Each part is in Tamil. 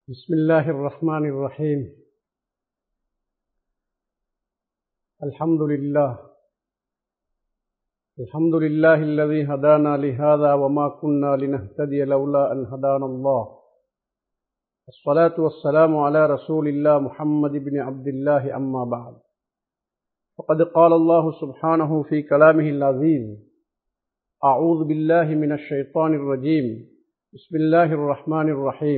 بسم الله الرحمن الرحيم الحمد لله الحمد لله الذي هدانا لهذا وما كنا لنهتدي لولا أن هدانا الله الصلاة والسلام على رسول الله محمد بن عبد الله أما بعد فقد قال الله سبحانه في كلامه العظيم أعوذ بالله من الشيطان الرجيم بسم الله الرحمن الرحيم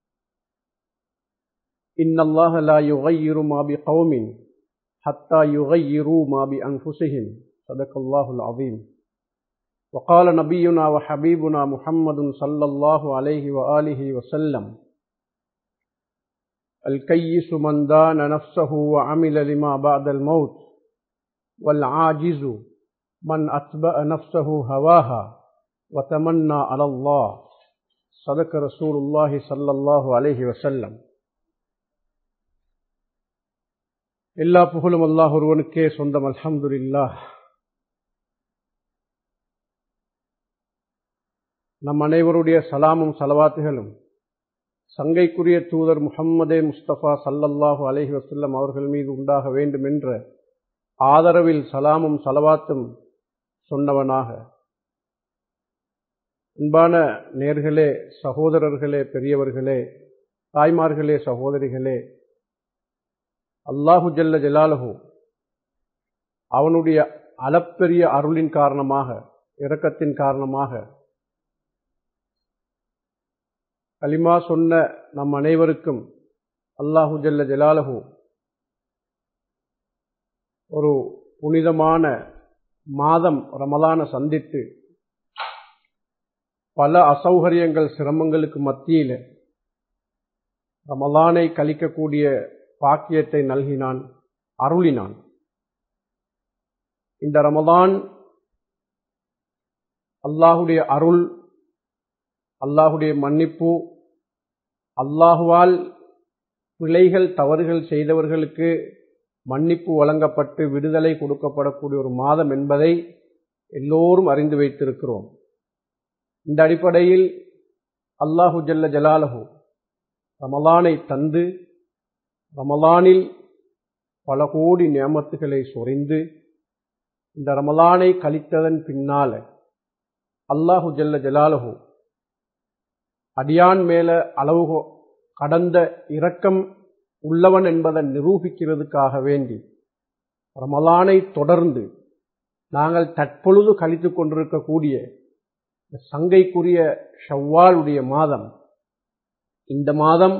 إن الله لا يغير ما بقوم حتى يغيروا ما بأنفسهم صدق الله العظيم وقال نبينا وحبيبنا محمد صلى الله عليه وآله وسلم الكيس من دان نفسه وعمل لما بعد الموت والعاجز من أتبع نفسه هواها وتمنى على الله صدق رسول الله صلى الله عليه وسلم எல்லா புகழும் அல்லாஹ் ஒருவனுக்கே சொந்தம் அல்ஹம்துலில்லா நம் அனைவருடைய சலாமும் சலவாத்துகளும் சங்கைக்குரிய தூதர் முகம்மதே முஸ்தபா சல்லல்லாஹு அலஹி வசல்லம் அவர்கள் மீது உண்டாக வேண்டும் என்ற ஆதரவில் சலாமும் சலவாத்தும் சொன்னவனாக அன்பான நேர்களே சகோதரர்களே பெரியவர்களே தாய்மார்களே சகோதரிகளே அல்லாஹு ஜல்ல ஜலாலஹு அவனுடைய அளப்பெரிய அருளின் காரணமாக இரக்கத்தின் காரணமாக கலிமா சொன்ன நம் அனைவருக்கும் அல்லாஹு ஜல்ல ஜலாலஹு ஒரு புனிதமான மாதம் ரமலான சந்தித்து பல அசௌகரியங்கள் சிரமங்களுக்கு மத்தியில் ரமலானை கழிக்கக்கூடிய பாக்கியத்தை நல்கினான் அருளினான் இந்த ரமதான் அல்லாஹுடைய அருள் அல்லாஹுடைய மன்னிப்பு அல்லாஹுவால் பிழைகள் தவறுகள் செய்தவர்களுக்கு மன்னிப்பு வழங்கப்பட்டு விடுதலை கொடுக்கப்படக்கூடிய ஒரு மாதம் என்பதை எல்லோரும் அறிந்து வைத்திருக்கிறோம் இந்த அடிப்படையில் அல்லாஹு ஜல்ல ஜலாலஹு ரமலானை தந்து ரமலானில் பல கோடி நியமத்துகளை சொறிந்து இந்த ரமலானை கழித்ததன் பின்னால அல்லாஹு ஜல்ல ஜலாலஹு அடியான் மேல அளவு கடந்த இரக்கம் உள்ளவன் என்பதை நிரூபிக்கிறதுக்காக வேண்டி ரமலானை தொடர்ந்து நாங்கள் தற்பொழுது கழித்து கொண்டிருக்கக்கூடிய சங்கைக்குரிய ஷவ்வாலுடைய மாதம் இந்த மாதம்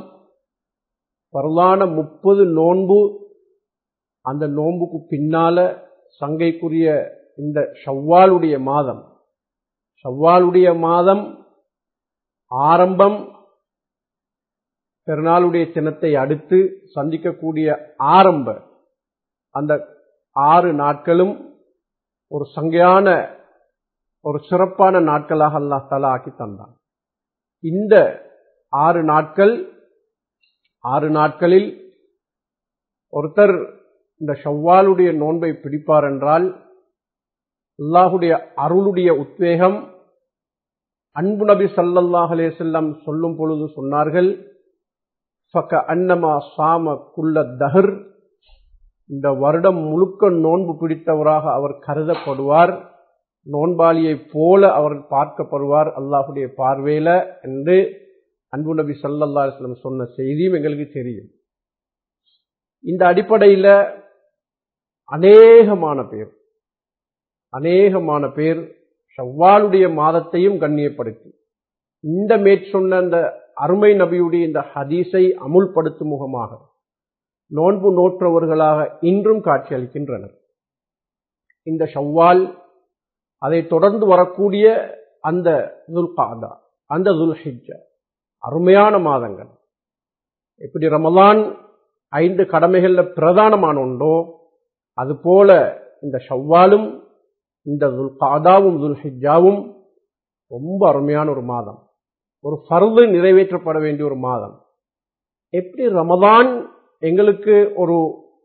வரலான முப்பது நோன்பு அந்த நோன்புக்கு பின்னால சங்கைக்குரிய இந்த ஷவ்வாலுடைய மாதம் ஷவ்வாலுடைய மாதம் ஆரம்பம் பெருநாளுடைய தினத்தை அடுத்து சந்திக்கக்கூடிய ஆரம்ப அந்த ஆறு நாட்களும் ஒரு சங்கையான ஒரு சிறப்பான நாட்களாக அல்லாஹ் தலா ஆக்கி தந்தான் இந்த ஆறு நாட்கள் ஆறு நாட்களில் ஒருத்தர் இந்த ஷவ்வாலுடைய நோன்பை பிடிப்பார் என்றால் அல்லாஹுடைய அருளுடைய உத்வேகம் அன்பு நபி சல்லல்லாஹ் அலேசல்லம் சொல்லும் பொழுது சொன்னார்கள் ஃபக அன்னமா சாம குல்ல தஹர் இந்த வருடம் முழுக்க நோன்பு பிடித்தவராக அவர் கருதப்படுவார் நோன்பாளியை போல அவர் பார்க்கப்படுவார் அல்லாஹுடைய பார்வையில என்று அன்பு நபி சல்லல்லா அலுவலம் சொன்ன செய்தியும் எங்களுக்கு தெரியும் இந்த அடிப்படையில் அநேகமான பேர் அநேகமான பேர் ஷவ்வாலுடைய மாதத்தையும் கண்ணியப்படுத்தி இந்த மேற்சொன்ன அந்த அருமை நபியுடைய இந்த ஹதீஸை அமுல்படுத்தும் முகமாக நோன்பு நோற்றவர்களாக இன்றும் காட்சியளிக்கின்றனர் இந்த ஷவ்வால் அதை தொடர்ந்து வரக்கூடிய அந்த துல்காதா அந்த துல்ஹிஜா அருமையான மாதங்கள் எப்படி ரமலான் ஐந்து கடமைகள்ல பிரதானமான ஒன்றோ அது போல இந்த ஷவ்வாலும் இந்த துல்காதாவும் துல்ஹிஜாவும் ரொம்ப அருமையான ஒரு மாதம் ஒரு ஃபர்து நிறைவேற்றப்பட வேண்டிய ஒரு மாதம் எப்படி ரமதான் எங்களுக்கு ஒரு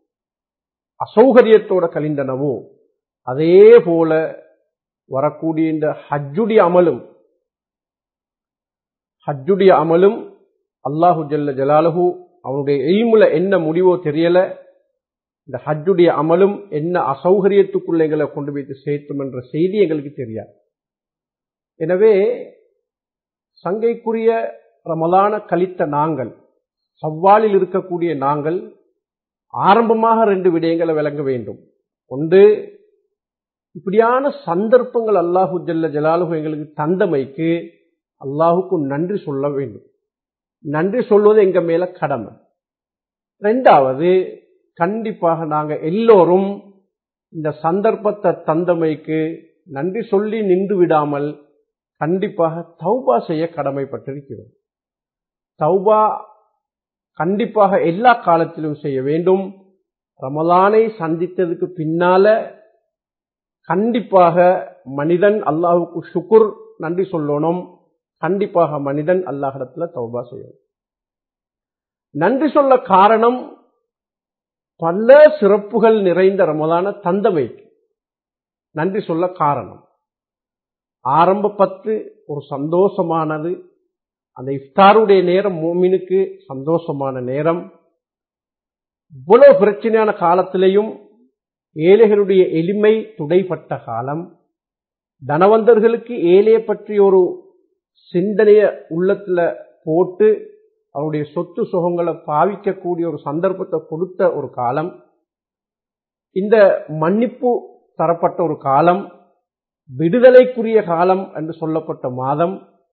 அசௌகரியத்தோட கழிந்தனவோ அதே போல வரக்கூடிய இந்த ஹஜ்ஜுடைய அமலும் ஹஜ்ஜுடைய அமலும் அல்லாஹு ஜல்ல ஜலாலுஹு அவனுடைய எய்முல என்ன முடிவோ தெரியல இந்த ஹஜ்ஜுடைய அமலும் என்ன அசௌகரியத்துக்குள்ள எங்களை கொண்டு போய்த்து சேர்த்தும் என்ற செய்தி எங்களுக்கு தெரியாது எனவே சங்கைக்குரிய ரமலான கழித்த நாங்கள் சவ்வாலில் இருக்கக்கூடிய நாங்கள் ஆரம்பமாக ரெண்டு விடயங்களை விளங்க வேண்டும் ஒன்று இப்படியான சந்தர்ப்பங்கள் அல்லாஹு ஜல்ல ஜலாலுகு எங்களுக்கு தந்தமைக்கு அல்லாஹுக்கு நன்றி சொல்ல வேண்டும் நன்றி சொல்வது எங்க மேல கடமை ரெண்டாவது கண்டிப்பாக நாங்க எல்லோரும் இந்த சந்தர்ப்பத்தை தந்தமைக்கு நன்றி சொல்லி நின்று விடாமல் கண்டிப்பாக தௌபா செய்ய கடமைப்பட்டிருக்கிறோம் தௌபா கண்டிப்பாக எல்லா காலத்திலும் செய்ய வேண்டும் ரமலானை சந்தித்ததுக்கு பின்னால கண்டிப்பாக மனிதன் அல்லாஹுக்கு சுக்குர் நன்றி சொல்லணும் கண்டிப்பாக மனிதன் அல்லாஹிடத்துல தௌபா செய்யணும் நன்றி சொல்ல காரணம் பல சிறப்புகள் நிறைந்த ரமலான தந்தமைக்கு நன்றி சொல்ல காரணம் ஆரம்ப பத்து ஒரு சந்தோஷமானது அந்த இஃப்தாருடைய நேரம் மோமினுக்கு சந்தோஷமான நேரம் இவ்வளவு பிரச்சனையான காலத்திலையும் ஏழைகளுடைய எளிமை துடைப்பட்ட காலம் தனவந்தர்களுக்கு ஏழையை பற்றி ஒரு சிந்தனைய உள்ளத்துல போட்டு அவருடைய சொத்து சுகங்களை பாவிக்கக்கூடிய ஒரு சந்தர்ப்பத்தை கொடுத்த ஒரு காலம் இந்த மன்னிப்பு தரப்பட்ட ஒரு காலம் விடுதலைக்குரிய காலம் என்று சொல்லப்பட்ட மாதம்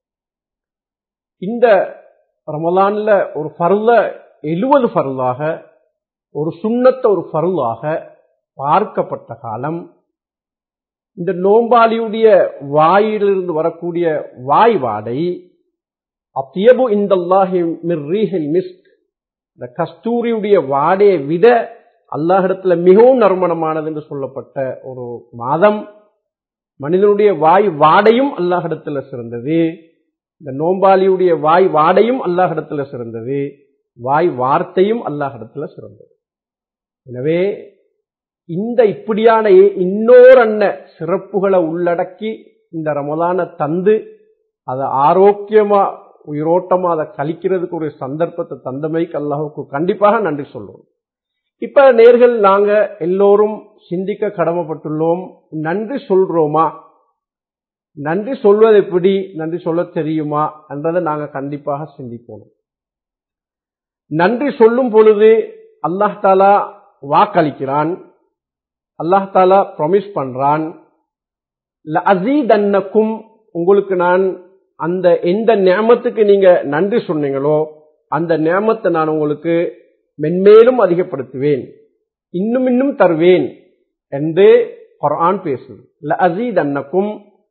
இந்த ரமலான்ல ஒரு ஃபருள எழுவது ஃபருளாக ஒரு சுண்ணத்தை ஒரு ஃபருளாக பார்க்கப்பட்ட காலம் இந்த நோம்பாளியுடைய வாயிலிருந்து வரக்கூடிய வாய் வாடை அத்தியபு இந்தல்லாஹி மிர்ரீஹில் மிஸ்க் இந்த கஸ்தூரியுடைய வாடையை விட அல்லாஹிடத்துல மிகவும் நறுமணமானது என்று சொல்லப்பட்ட ஒரு மாதம் மனிதனுடைய வாய் வாடையும் அல்லாஹிடத்துல சிறந்தது இந்த நோம்பாளியுடைய வாய் வாடையும் அல்லாஹிடத்துல சிறந்தது வாய் வார்த்தையும் அல்லாஹிடத்துல சிறந்தது எனவே இந்த இப்படியான இன்னொரு அண்ண சிறப்புகளை உள்ளடக்கி இந்த ரமலான தந்து அதை ஆரோக்கியமா உயிரோட்டமா அதை கழிக்கிறதுக்கு ஒரு சந்தர்ப்பத்தை தந்தமைக்கு அல்லாஹுக்கு கண்டிப்பாக நன்றி சொல்லுவோம் இப்ப நேர்கள் நாங்க எல்லோரும் சிந்திக்க கடமைப்பட்டுள்ளோம் நன்றி சொல்றோமா நன்றி சொல்வது எப்படி நன்றி சொல்ல தெரியுமா என்றதை நாங்க கண்டிப்பாக சிந்திக்கணும் நன்றி சொல்லும் பொழுது அல்லாஹ் தாலா வாக்களிக்கிறான் அல்லாஹ் தாலா ப்ரொமிஸ் பண்றான் அசீதன்னக்கும் உங்களுக்கு நான் அந்த எந்த நியமத்துக்கு நீங்க நன்றி சொன்னீங்களோ அந்த நியமத்தை நான் உங்களுக்கு மென்மேலும் அதிகப்படுத்துவேன் இன்னும் இன்னும் தருவேன் என்று குரான் பேசுது அசீதன்னக்கும்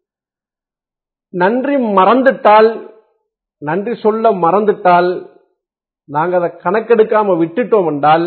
நன்றி மறந்துட்டால் நன்றி சொல்ல மறந்துட்டால் நாங்க அதை கணக்கெடுக்காம விட்டுட்டோம் என்றால்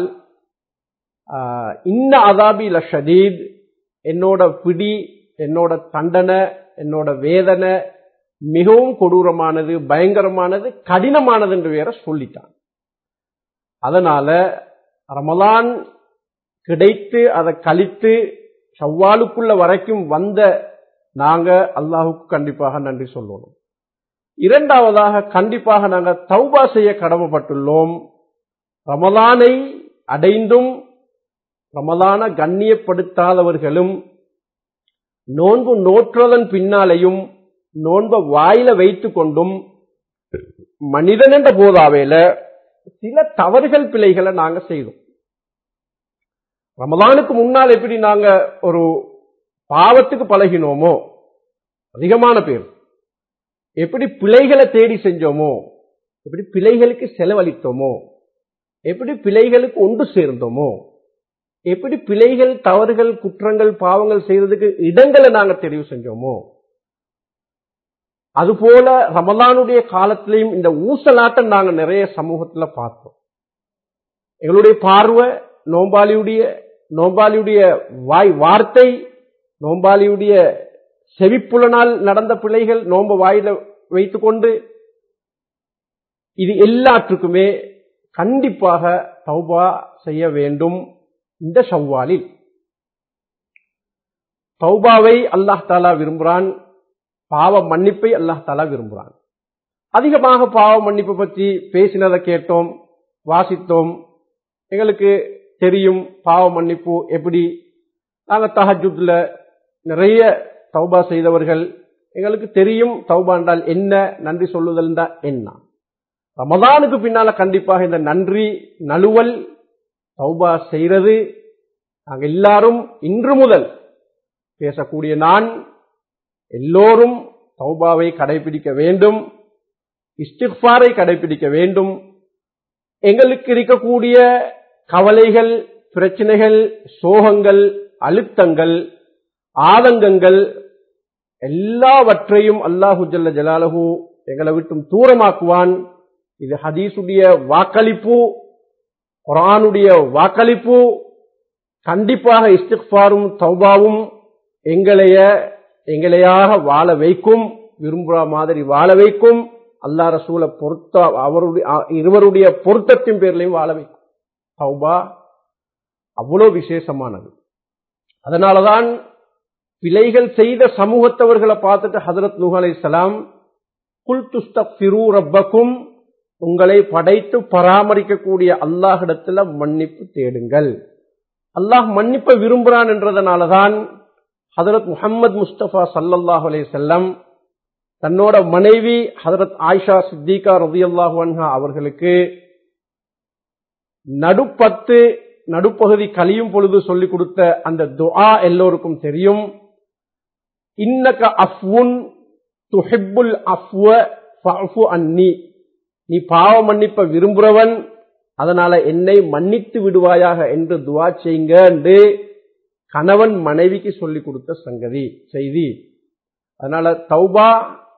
இன்ன அதாபி லஷதீத் என்னோட பிடி என்னோட தண்டனை என்னோட வேதனை மிகவும் கொடூரமானது பயங்கரமானது கடினமானது என்று வேற சொல்லிட்டான் அதனால ரமலான் கிடைத்து அதை கழித்து சவ்வாலுக்குள்ள வரைக்கும் வந்த நாங்க அல்லாஹுக்கு கண்டிப்பாக நன்றி சொல்லணும் இரண்டாவதாக கண்டிப்பாக நாங்க தௌபா செய்ய கடமைப்பட்டுள்ளோம் ரமலானை அடைந்தும் ரமலான கண்ணியப்படுத்தாதவர்களும் நோன்பு நோற்றுவதன் பின்னாலேயும் நோன்பை வாயில வைத்து கொண்டும் மனிதன் என்ற போதாவேல சில தவறுகள் பிழைகளை நாங்க செய்தோம் ரமலானுக்கு முன்னால் எப்படி நாங்க ஒரு பாவத்துக்கு பழகினோமோ அதிகமான பேர் எப்படி பிழைகளை தேடி செஞ்சோமோ எப்படி பிழைகளுக்கு செலவழித்தோமோ எப்படி பிழைகளுக்கு ஒன்று சேர்ந்தோமோ எப்படி பிழைகள் தவறுகள் குற்றங்கள் பாவங்கள் செய்யறதுக்கு இடங்களை நாங்க தெரிவு செஞ்சோமோ அதுபோல ரமலானுடைய காலத்திலையும் இந்த ஊசலாட்டம் நாங்க நிறைய சமூகத்துல பார்த்தோம் எங்களுடைய பார்வை நோம்பாளியுடைய நோம்பாளியுடைய வாய் வார்த்தை நோம்பாளியுடைய செவிப்புலனால் நடந்த பிள்ளைகள் நோம்ப வாயில வைத்துக்கொண்டு இது எல்லாற்றுக்குமே கண்டிப்பாக தௌபா செய்ய வேண்டும் இந்த ஷவ்வாலில் தௌபாவை அல்லாஹ் தாலா விரும்புகிறான் பாவ மன்னிப்பை அல்லாஹ் தாலா விரும்புகிறான் அதிகமாக பாவ மன்னிப்பு பற்றி பேசினதை கேட்டோம் வாசித்தோம் எங்களுக்கு தெரியும் பாவ மன்னிப்பு எப்படி நாங்க தஹஜுட்ல நிறைய தௌபா செய்தவர்கள் எங்களுக்கு தெரியும் தௌபா என்றால் என்ன நன்றி சொல்லுதல் என்ன ரமதானுக்கு பின்னால கண்டிப்பாக இந்த நன்றி நழுவல் தௌபா செய்யறது நாங்க எல்லாரும் இன்று முதல் பேசக்கூடிய நான் எல்லோரும் தௌபாவை கடைபிடிக்க வேண்டும் இஸ்திஃபாரை கடைபிடிக்க வேண்டும் எங்களுக்கு இருக்கக்கூடிய கவலைகள் பிரச்சனைகள் சோகங்கள் அழுத்தங்கள் ஆதங்கங்கள் எல்லாவற்றையும் அல்லாஹு ஜல்ல ஜலாலஹு எங்களை விட்டும் தூரமாக்குவான் இது ஹதீசுடைய வாக்களிப்பு குரானுடைய வாக்களிப்பு கண்டிப்பாக இஸ்திஃபாரும் தௌபாவும் எங்களைய எங்களையாக வாழ வைக்கும் விரும்புகிற மாதிரி வாழ வைக்கும் அல்லா ரசூல பொருத்த அவருடைய இருவருடைய பொருத்தத்தின் பேர்லையும் வாழ வைக்கும் தௌபா அவ்வளோ விசேஷமானது அதனாலதான் பிழைகள் செய்த சமூகத்தவர்களை பார்த்துட்டு ஹதரத் நூஹ் அலை சலாம் குல் துஸ்திரு ரப்பக்கும் உங்களை படைத்து பராமரிக்கக்கூடிய அல்லாஹிடத்துல மன்னிப்பு தேடுங்கள் அல்லாஹ் மன்னிப்பை விரும்புகிறான் என்றதனாலதான் ஹதரத் முகமது முஸ்தபா சல்லல்லாஹ் அலே செல்லம் தன்னோட மனைவி ஹதரத் ஆயிஷா சித்திகா ரவி அல்லாஹு அவர்களுக்கு நடுப்பத்து நடுப்பகுதி கலியும் பொழுது சொல்லிக் கொடுத்த அந்த துஆ எல்லோருக்கும் தெரியும் இன்னக அஃவுன் துஹிப்புல் அஃப்வ ஃபஅஃபு அன்னி நீ பாவ மன்னிப்ப விரும்புறவன் அதனால என்னை மன்னித்து விடுவாயாக என்று துவா செய்யுங்க என்று கணவன் மனைவிக்கு சொல்லிக் கொடுத்த சங்கதி செய்தி அதனால தௌபா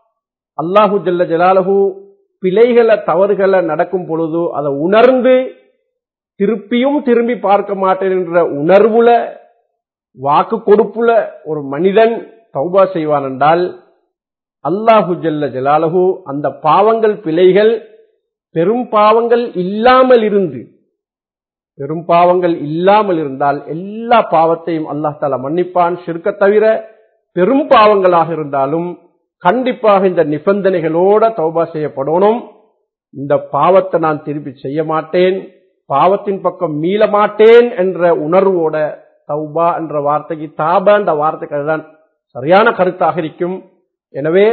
அல்லாஹு ஜல்ல ஜலாலஹு பிழைகளை தவறுகளை நடக்கும் பொழுது அதை உணர்ந்து திருப்பியும் திரும்பி பார்க்க மாட்டேன் என்ற உணர்வுல வாக்கு கொடுப்புல ஒரு மனிதன் தௌபா செய்வான் என்றால் அல்லாஹு ஜல்ல ஜலாலஹு அந்த பாவங்கள் பிழைகள் பெரும் பாவங்கள் இல்லாமல் இருந்து பெரும் பாவங்கள் இல்லாமல் இருந்தால் எல்லா பாவத்தையும் அல்லாஹ் தாலா மன்னிப்பான் சிறுக்க தவிர பெரும் பாவங்களாக இருந்தாலும் கண்டிப்பாக இந்த நிபந்தனைகளோட தௌபா செய்யப்படணும் இந்த பாவத்தை நான் திருப்பி செய்ய மாட்டேன் பாவத்தின் பக்கம் மீள மாட்டேன் என்ற உணர்வோட தௌபா என்ற வார்த்தைக்கு தாபா என்ற வார்த்தைக்கு அதுதான் சரியான கருத்தாக இருக்கும் எனவே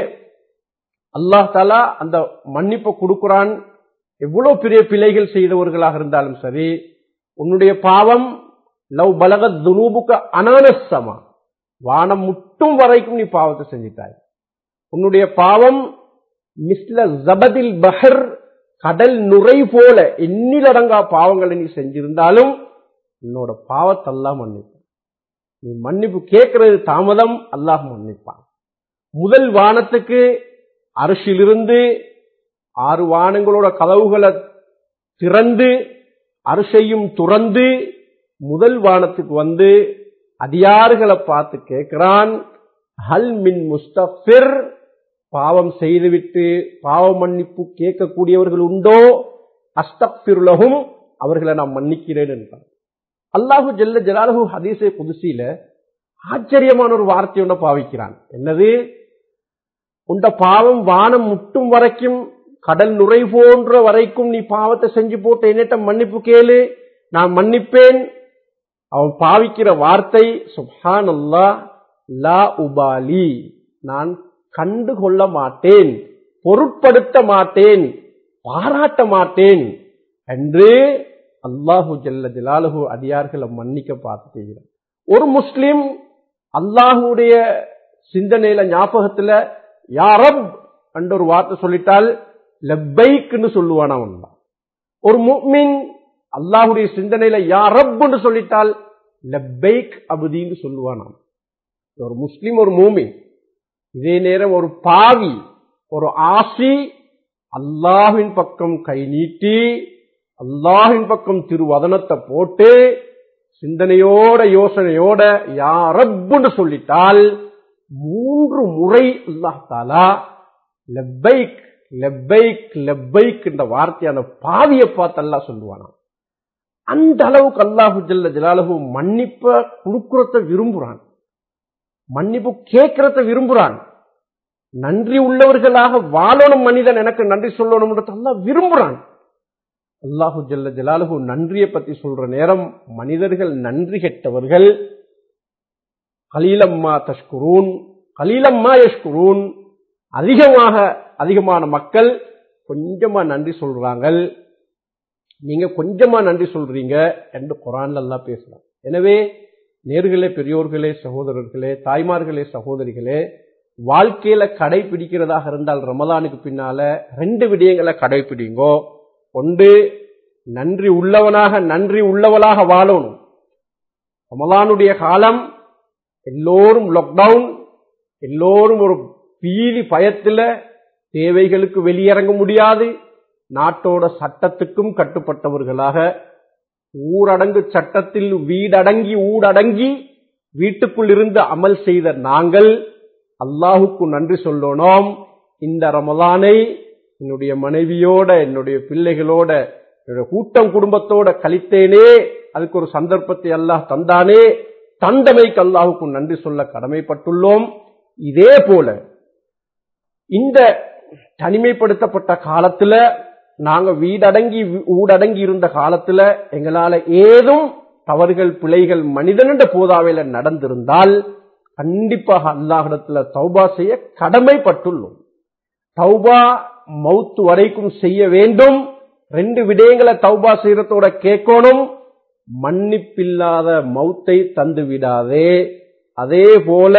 அல்லாஹ் தாலா அந்த மன்னிப்பை கொடுக்கிறான் எவ்வளவு பெரிய பிழைகள் செய்தவர்களாக இருந்தாலும் சரி உன்னுடைய பாவம் லவ் பலக துனூபுக்க அனானசமா வானம் முட்டும் வரைக்கும் நீ பாவத்தை செஞ்சிட்டாய் உன்னுடைய பாவம் மிஸ்ல ஜபதில் பஹர் கடல் நுரை போல எண்ணிலடங்கா பாவங்களை நீ செஞ்சிருந்தாலும் உன்னோட பாவத்தெல்லாம் மன்னிப்பான் நீ மன்னிப்பு கேட்கறது தாமதம் அல்லாஹ் மன்னிப்பான் முதல் வானத்துக்கு அரிசிலிருந்து ஆறு வானங்களோட கதவுகளை திறந்து அரிசையும் துறந்து முதல் வானத்துக்கு வந்து அடியாறுகளை பார்த்து கேட்கிறான் ஹல் மின் முஸ்தபிர் பாவம் செய்துவிட்டு பாவ மன்னிப்பு கேட்கக்கூடியவர்கள் உண்டோ அஸ்தபிருலகும் அவர்களை நான் மன்னிக்கிறேன் என்றான் அல்லாஹு ஜல்ல ஜலாலஹு ஹதீசே புதுசில ஆச்சரியமான ஒரு வார்த்தையோட பாவிக்கிறான் என்னது உண்ட பாவம் வானம் முட்டும் வரைக்கும் கடல் நுரை போன்ற வரைக்கும் நீ பாவத்தை செஞ்சு போட்டு என்னட்ட மன்னிப்பு கேளு நான் மன்னிப்பேன் அவன் பாவிக்கிற வார்த்தை சுப்ஹான் அல்லா லா உபாலி நான் கண்டு கொள்ள மாட்டேன் பொருட்படுத்த மாட்டேன் பாராட்ட மாட்டேன் என்று அல்லாஹு ஜல்ல ஜலாலுஹு அடியார்களை மன்னிக்க பார்த்து செய்கிறார் ஒரு முஸ்லிம் அல்லாஹுடைய சிந்தனையில ஞாபகத்துல யாரப் என்ற ஒரு வார்த்தை சொல்லிட்டால் லெப்பைக்குன்னு சொல்லுவான் அவன் ஒரு முக்மின் அல்லாஹுடைய சிந்தனையில யாரப்னு சொல்லிட்டால் லெப்பைக் அபுதின்னு சொல்லுவான் ஒரு முஸ்லிம் ஒரு மூமின் இதே நேரம் ஒரு பாவி ஒரு ஆசி அல்லாஹின் பக்கம் கை நீட்டி அல்லாஹின் பக்கம் திருவதனத்தை போட்டு சிந்தனையோட யோசனையோட யாரப்புன்னு சொல்லிட்டால் மூன்று முறை அல்லாஹ் தாலா லெப்பைக் லெப்பைக் லெப்பைக் என்ற வார்த்தையான பாவியை பார்த்து அல்லா சொல்லுவானா அந்த அளவுக்கு அல்லாஹு ஜல்ல ஜலாலஹு மன்னிப்ப கொடுக்கறத விரும்புறான் மன்னிப்பு கேட்கறத விரும்புறான் நன்றி உள்ளவர்களாக வாழணும் மனிதன் எனக்கு நன்றி சொல்லணும் அல்லாஹ் விரும்புறான் அல்லாஹு ஜல்ல ஜலாலுஹு நன்றியை பத்தி சொல்ற நேரம் மனிதர்கள் நன்றி கெட்டவர்கள் கலீலம்மா தஷ்குரூன் கலீலம்மா யஷ்குரூன் அதிகமாக அதிகமான மக்கள் கொஞ்சமா நன்றி சொல்றாங்க நீங்க கொஞ்சமா நன்றி சொல்றீங்க என்று குரான்ல எல்லாம் பேசலாம் எனவே நேர்களே பெரியோர்களே சகோதரர்களே தாய்மார்களே சகோதரிகளே வாழ்க்கையில கடைபிடிக்கிறதாக இருந்தால் ரமலானுக்கு பின்னால ரெண்டு விடயங்களை கடைபிடிங்கோ ஒன்று நன்றி உள்ளவனாக நன்றி உள்ளவளாக வாழணும் ரமலானுடைய காலம் எல்லோரும் லாக்டவுன் எல்லோரும் ஒரு பீதி பயத்துல தேவைகளுக்கு வெளியிறங்க முடியாது நாட்டோட சட்டத்துக்கும் கட்டுப்பட்டவர்களாக ஊரடங்கு சட்டத்தில் வீடடங்கி ஊடடங்கி வீட்டுக்குள் இருந்து அமல் செய்த நாங்கள் அல்லாஹுக்கு நன்றி சொல்லணும் இந்த ரமலானை என்னுடைய மனைவியோட என்னுடைய பிள்ளைகளோட என்னுடைய கூட்டம் குடும்பத்தோட கழித்தேனே அதுக்கு ஒரு சந்தர்ப்பத்தை அல்லாஹ் தந்தானே தந்தமைக்கு அல்லாஹுக்கு நன்றி சொல்ல கடமைப்பட்டுள்ளோம் இதே போல இந்த தனிமைப்படுத்தப்பட்ட காலத்துல நாங்க வீடடங்கி ஊடடங்கி இருந்த காலத்துல எங்களால ஏதும் தவறுகள் பிழைகள் மனிதனிட போதாவையில நடந்திருந்தால் கண்டிப்பாக அல்லாஹிடத்துல தௌபா செய்ய கடமைப்பட்டுள்ளோம் தௌபா மவுத்து வரைக்கும் செய்ய வேண்டும் ரெண்டு விடயங்களை தௌபா செய்யறதோட கேட்கணும் மன்னிப்பில்லாத மௌத்தை தந்து விடாதே அதே போல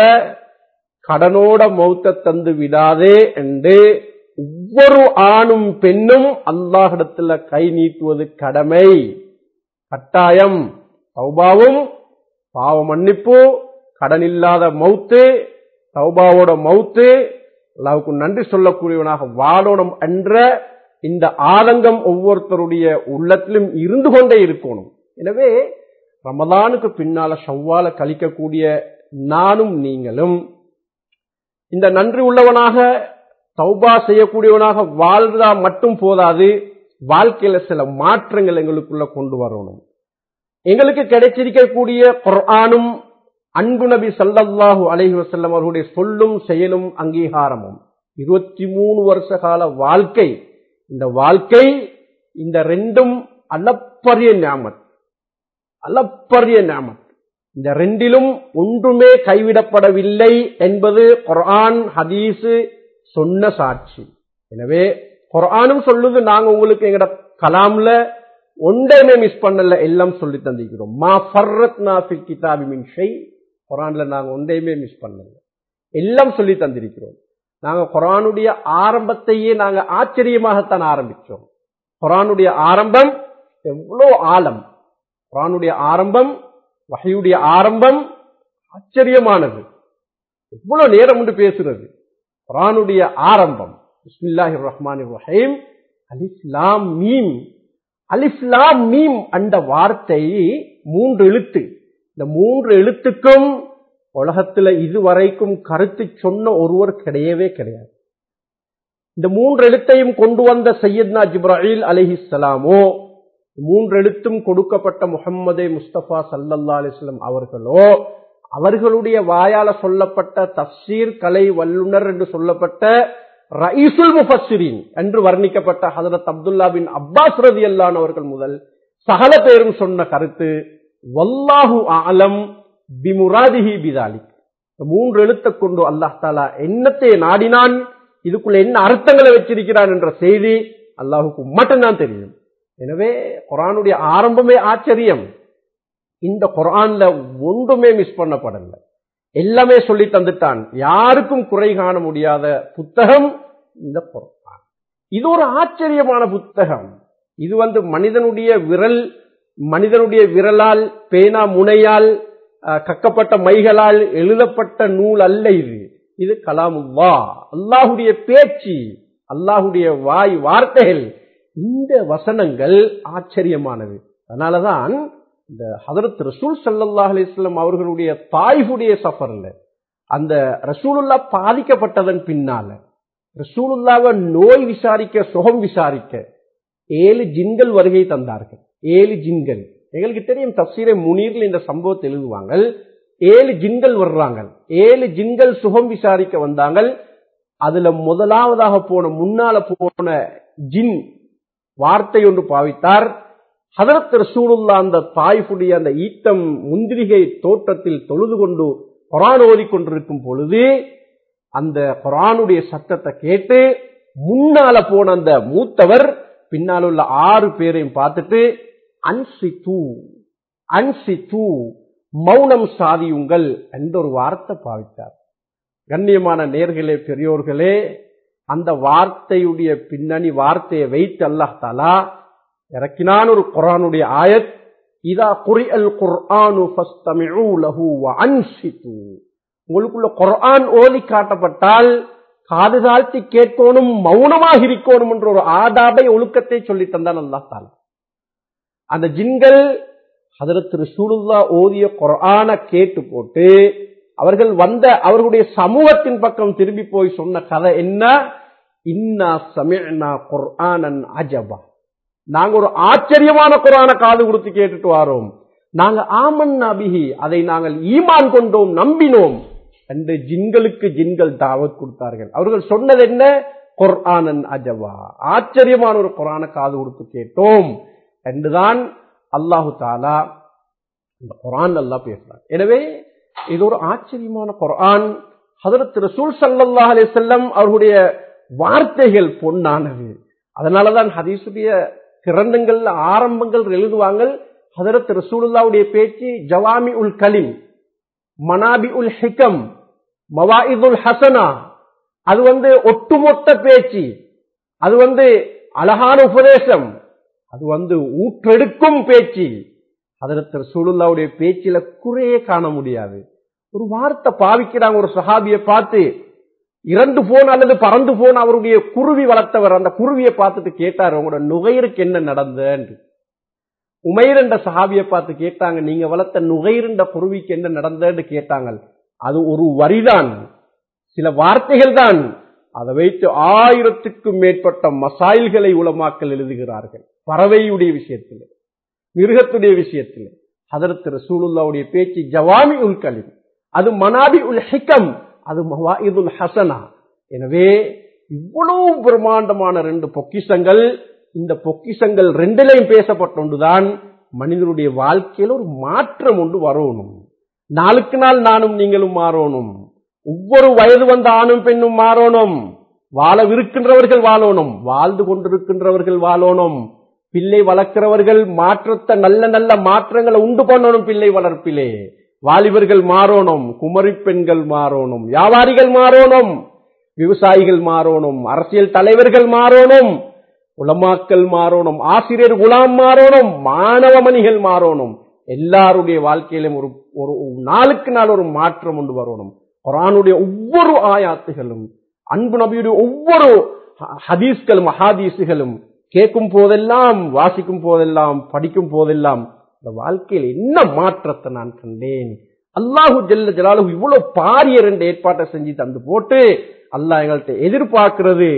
கடனோட மௌத்த தந்து விடாதே என்று ஒவ்வொரு ஆணும் பெண்ணும் அல்லாஹிடத்துல கை நீட்டுவது கடமை கட்டாயம் சௌபாவும் பாவ மன்னிப்பு கடன் இல்லாத மௌத்து சௌபாவோட மௌத்து அல்லாவுக்கு நன்றி சொல்லக்கூடியவனாக வாழணும் என்ற இந்த ஆதங்கம் ஒவ்வொருத்தருடைய உள்ளத்திலும் இருந்து கொண்டே இருக்கணும் எனவே ரமதானுக்கு பின்னால செவ்வால கழிக்கக்கூடிய நானும் நீங்களும் இந்த நன்றி உள்ளவனாக தௌபா செய்யக்கூடியவனாக வாழ்றதா மட்டும் போதாது வாழ்க்கையில சில மாற்றங்கள் எங்களுக்குள்ள கொண்டு வரணும் எங்களுக்கு கிடைச்சிருக்கக்கூடிய குர்ஆனும் அன்பு நபி சல்லல்லாஹு அலைஹி வஸல்லம் அவர்களுடைய சொல்லும் செயலும் அங்கீகாரமும் இருபத்தி மூணு வருஷ கால வாழ்க்கை இந்த வாழ்க்கை இந்த ரெண்டும் அளப்பரிய ஞாமத் அளப்பரிய ஞாமத் இந்த ரெண்டிலும் ஒன்றுமே கைவிடப்படவில்லை என்பது குர்ஆன் ஹதீஸு சொன்ன சாட்சி எனவே குர்ஆனும் சொல்லுது நாங்க உங்களுக்கு எங்கட கலாம்ல ஒன்றையுமே மிஸ் பண்ணல எல்லாம் சொல்லி தந்திக்கிறோம் மா ஃபர்ரத் நாஃபில் கிதாபி மின் ஷை குரான்ல நாங்க ஒன்றையுமே மிஸ் பண்ணல எல்லாம் சொல்லி தந்திருக்கிறோம் நாங்க குரானுடைய ஆரம்பத்தையே நாங்க ஆச்சரியமாகத்தான் ஆரம்பிச்சோம் குரானுடைய ஆரம்பம் எவ்வளோ ஆழம் குரானுடைய ஆரம்பம் வகையுடைய ஆரம்பம் ஆச்சரியமானது எவ்வளவு நேரம் உண்டு பேசுறது குரானுடைய ஆரம்பம் பிஸ்மில்லாஹி ரஹ்மான் ரஹீம் அலிஃப்லாம் மீம் அலிஃப்லாம் மீம் அந்த வார்த்தை மூன்று எழுத்து இந்த மூன்று எழுத்துக்கும் உலகத்துல இதுவரைக்கும் கருத்து சொன்ன ஒருவர் கிடையவே கிடையாது இந்த மூன்று எழுத்தையும் கொண்டு வந்த சையத்னா ஜிப்ராஹில் அலிஹிஸ்லாமோ மூன்று எழுத்தும் கொடுக்கப்பட்ட முகம்மதே முஸ்தபா சல்லல்லா அலிஸ்லாம் அவர்களோ அவர்களுடைய வாயால சொல்லப்பட்ட தப்சீர் கலை வல்லுனர் என்று சொல்லப்பட்ட ரயீசுல் முஃபஸ்ஸிரின் என்று வர்ணிக்கப்பட்ட ஹதரத் அப்துல்லா பின் அப்பாஸ் ரதி அல்லான் அவர்கள் முதல் சகல பேரும் சொன்ன கருத்து வல்லாஹு ஆலம் பிமுராதிஹி பிதாலிக் மூன்று எழுத்தை கொண்டு அல்லாஹ் தாலா என்னத்தை நாடினான் இதுக்குள்ள என்ன அர்த்தங்களை வச்சிருக்கிறான் என்ற செய்தி அல்லாஹுக்கு மட்டும்தான் தெரியும் எனவே குரானுடைய ஆரம்பமே ஆச்சரியம் இந்த குரான்ல ஒன்றுமே மிஸ் பண்ணப்படல எல்லாமே சொல்லி தந்துட்டான் யாருக்கும் குறை காண முடியாத புத்தகம் இந்த குரான் இது ஒரு ஆச்சரியமான புத்தகம் இது வந்து மனிதனுடைய விரல் மனிதனுடைய விரலால் பேனா முனையால் கக்கப்பட்ட மைகளால் எழுதப்பட்ட நூல் அல்ல இது இது கலாமுல்லா அல்லாஹுடைய பேச்சு அல்லாஹுடைய வாய் வார்த்தைகள் இந்த வசனங்கள் ஆச்சரியமானது அதனாலதான் இந்த ஹதரத் ரசூல் சல்லாஹ் அலிஸ்லாம் அவர்களுடைய தாய்ஃபுடைய சஃபர்ல அந்த ரசூலுல்லா பாதிக்கப்பட்டதன் பின்னால ரசூலுல்லாவை நோய் விசாரிக்க சுகம் விசாரிக்க ஏழு ஜின்கள் வருகை தந்தார்கள் ஏழு ஜின்கள் எங்களுக்கு தெரியும் தப்சீரை முனீர்ல இந்த சம்பவத்தை எழுதுவாங்க ஏழு ஜின்கள் வர்றாங்க ஏழு ஜின்கள் சுகம் விசாரிக்க வந்தாங்க அதுல முதலாவதாக போன முன்னால போன ஜின் வார்த்தை ஒன்று பாவித்தார் ஹதரத் ரசூலுல்லா அந்த தாய்ஃபுடைய அந்த ஈட்டம் முந்திரிகை தோட்டத்தில் தொழுது கொண்டு குரான் ஓதிக்கொண்டிருக்கும் பொழுது அந்த குரானுடைய சத்தத்தை கேட்டு முன்னால போன அந்த மூத்தவர் பின்னால் உள்ள ஆறு பேரையும் பார்த்துட்டு அன்சி தூ அன்சி தூ மௌனம் சாதியுங்கள் என்ற ஒரு வார்த்தை பாவித்தார் கண்ணியமான நேர்களே பெரியோர்களே அந்த வார்த்தையுடைய பின்னணி வார்த்தையை வைத்து அல்லாஹ் தாலா இறக்கினான் ஒரு குரானுடைய ஆயத் இதா குறி அல் குர்ஆனு உங்களுக்குள்ள குர்ஆன் ஓதி காட்டப்பட்டால் காது தாழ்த்தி கேட்கணும் மௌனமாக இருக்கணும் என்ற ஒரு ஆதாபை ஒழுக்கத்தை சொல்லி தந்தான் அல்லாஹ் தாலா அந்த ஜின்கள் ஹதரத் ரசூலுல்லா ஓதிய குர்ஆன கேட்டு போட்டு அவர்கள் வந்த அவர்களுடைய சமூகத்தின் பக்கம் திரும்பி போய் சொன்ன கதை என்ன இன்னா சமிழ்னா குர்ஆனன் அஜபா நாங்க ஒரு ஆச்சரியமான குரான காது கொடுத்து கேட்டுட்டு வாரோம் நாங்க ஆமன் நபிஹி அதை நாங்கள் ஈமான் கொண்டோம் நம்பினோம் என்று ஜின்களுக்கு ஜின்கள் தாவத் கொடுத்தார்கள் அவர்கள் சொன்னது என்ன குர்ஆனன் அஜவா ஆச்சரியமான ஒரு குரான காது கொடுத்து கேட்டோம் என்றுதான் அல்லாஹு தாலா இந்த குரான் அல்லா பேசுறார் எனவே இது ஒரு ஆச்சரியமான குரான் ஹதரத் ரசூல் சல்லாஹ் அலி செல்லம் அவர்களுடைய வார்த்தைகள் பொன்னானது அதனாலதான் ஹதீசுடைய கிரந்தங்கள் ஆரம்பங்கள் எழுதுவாங்க ஹதரத் ரசூலுல்லாவுடைய பேச்சு ஜவாமி உல் கலிம் மனாபி உல் ஹிகம் மவாயிதுல் ஹசனா அது வந்து ஒட்டுமொத்த பேச்சு அது வந்து அழகான உபதேசம் அது வந்து ஊற்றெடுக்கும் பேச்சு ஹதரத் ரசூலுல்லாவுடைய பேச்சில குறையே காண முடியாது ஒரு வார்த்தை பாவிக்கிறாங்க ஒரு சஹாபியை பார்த்து இறந்து போன் அல்லது பறந்து போன் அவருடைய குருவி வளர்த்தவர் அந்த குருவியை பார்த்துட்டு கேட்டார் உங்களோட நுகைருக்கு என்ன நடந்தது உமைர் என்ற சஹாபியை பார்த்து கேட்டாங்க நீங்க வளர்த்த நுகைர் என்ற குருவிக்கு என்ன நடந்ததுன்னு கேட்டாங்க அது ஒரு வரிதான் சில வார்த்தைகள் தான் அதை வைத்து ஆயிரத்துக்கும் மேற்பட்ட மசாயில்களை உலமாக்கல் எழுதுகிறார்கள் பறவையுடைய விஷயத்தில் மிருகத்துடைய விஷயத்தில் ஹதரத் ரசூலுல்லாவுடைய பேச்சு ஜவாமி உல் கலிம் அது மனாபி உல் ஹிகம் அது மவாயிதுல் ஹசனா எனவே இவ்வளவு பிரம்மாண்டமான ரெண்டு பொக்கிஷங்கள் இந்த பொக்கிஷங்கள் ரெண்டிலையும் பேசப்பட்டொன்றுதான் மனிதனுடைய வாழ்க்கையில் ஒரு மாற்றம் ஒன்று வரணும் நாளுக்கு நாள் நானும் நீங்களும் மாறணும் ஒவ்வொரு வயது வந்த ஆணும் பெண்ணும் மாறணும் வாழவிருக்கின்றவர்கள் வாழணும் வாழ்ந்து கொண்டிருக்கின்றவர்கள் வாழணும் பிள்ளை வளர்க்கிறவர்கள் மாற்றத்தை நல்ல நல்ல மாற்றங்களை உண்டு பண்ணணும் பிள்ளை வளர்ப்பிலே வாலிபர்கள் மாறணும் குமரி பெண்கள் மாறணும் வியாபாரிகள் மாறணும் விவசாயிகள் மாறணும் அரசியல் தலைவர்கள் மாறணும் உலமாக்கள் மாறணும் ஆசிரியர் குலாம் மாறணும் மாணவ மணிகள் மாறணும் எல்லாருடைய வாழ்க்கையிலும் ஒரு ஒரு நாளுக்கு நாள் ஒரு மாற்றம் கொண்டு வரணும் குரானுடைய ஒவ்வொரு ஆயாத்துகளும் அன்பு நபியுடைய ஒவ்வொரு ஹதீஸ்களும் அஹாதீஸுகளும் கேட்கும் போதெல்லாம் வாசிக்கும் போதெல்லாம் படிக்கும் போதெல்லாம் இந்த வாழ்க்கையில் என்ன மாற்றத்தை நான் கண்டேன் அல்லாஹு ஜல்ல ஜலாலு இவ்வளவு பாரிய ரெண்டு ஏற்பாட்டை செஞ்சு தந்து போட்டு அல்லாஹ் எங்கள்கிட்ட எதிர்பார்க்கிறது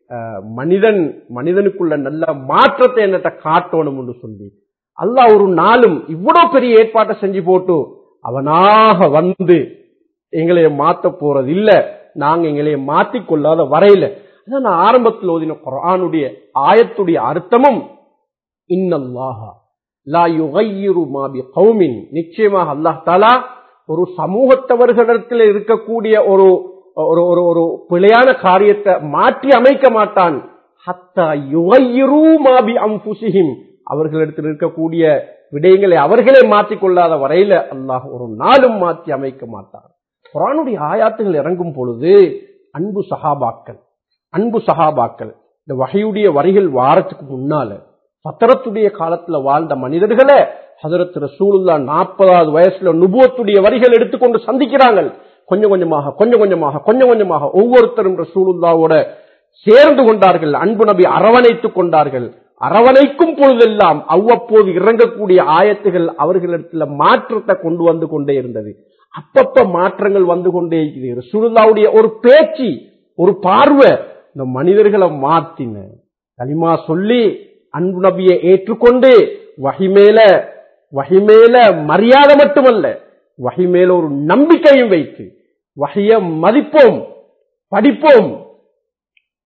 மனிதன் மனிதனுக்குள்ள நல்ல மாற்றத்தை என்னட்ட காட்டணும் என்று சொல்லி அல்லாஹ் ஒரு நாளும் இவ்வளவு பெரிய ஏற்பாட்டை செஞ்சு போட்டு அவனாக வந்து எங்களைய மாத்த போறது இல்ல நாங்க எங்களைய மாத்திக்கொள்ளாத வரையில அதான் நான் ஆரம்பத்தில் ஓதின குரானுடைய ஆயத்துடைய அர்த்தமும் இன்னல்லாஹா லா யுகையிரு மாபி கௌமின் நிச்சயமாக அல்லாஹ் தாலா ஒரு சமூகத்தவர்களிடத்தில் இருக்கக்கூடிய ஒரு ஒரு ஒரு ஒரு பிழையான காரியத்தை மாற்றி அமைக்க மாட்டான் ஹத்தா யுகையிரு மாபி அம்புசிஹிம் அவர்களிடத்தில் இருக்கக்கூடிய விடயங்களை அவர்களே மாற்றிக்கொள்ளாத வரையில அல்லாஹ் ஒரு நாளும் மாற்றி அமைக்க மாட்டான் குரானுடைய ஆயாத்துகள் இறங்கும் பொழுது அன்பு சகாபாக்கள் அன்பு சகாபாக்கள் இந்த வகையுடைய வரிகள் வாரத்துக்கு முன்னால பத்திரத்துடைய காலத்துல வாழ்ந்த மனிதர்களை ஹசரத் ரசூலுல்லா நாற்பதாவது வயசுல நுபுவத்துடைய வரிகள் எடுத்துக்கொண்டு சந்திக்கிறாங்க கொஞ்சம் கொஞ்சமாக கொஞ்சம் கொஞ்சமாக கொஞ்சம் கொஞ்சமாக ஒவ்வொருத்தரும் ரசூலுல்லாவோட சேர்ந்து கொண்டார்கள் அன்பு நபி அரவணைத்துக் கொண்டார்கள் அரவணைக்கும் பொழுதெல்லாம் அவ்வப்போது இறங்கக்கூடிய ஆயத்துகள் அவர்களிடத்துல மாற்றத்தை கொண்டு வந்து கொண்டே இருந்தது அப்பப்ப மாற்றங்கள் வந்து கொண்டே இருக்குது ரசூலுல்லாவுடைய ஒரு பேச்சு ஒரு பார்வை இந்த மனிதர்களை மாத்தின களிமா சொல்லி அன்பு நபியை ஏற்றுக்கொண்டு வகிமேல வகிமேல மரியாதை மட்டுமல்ல வகிமேல ஒரு நம்பிக்கையும் வைத்து வகைய மதிப்போம் படிப்போம்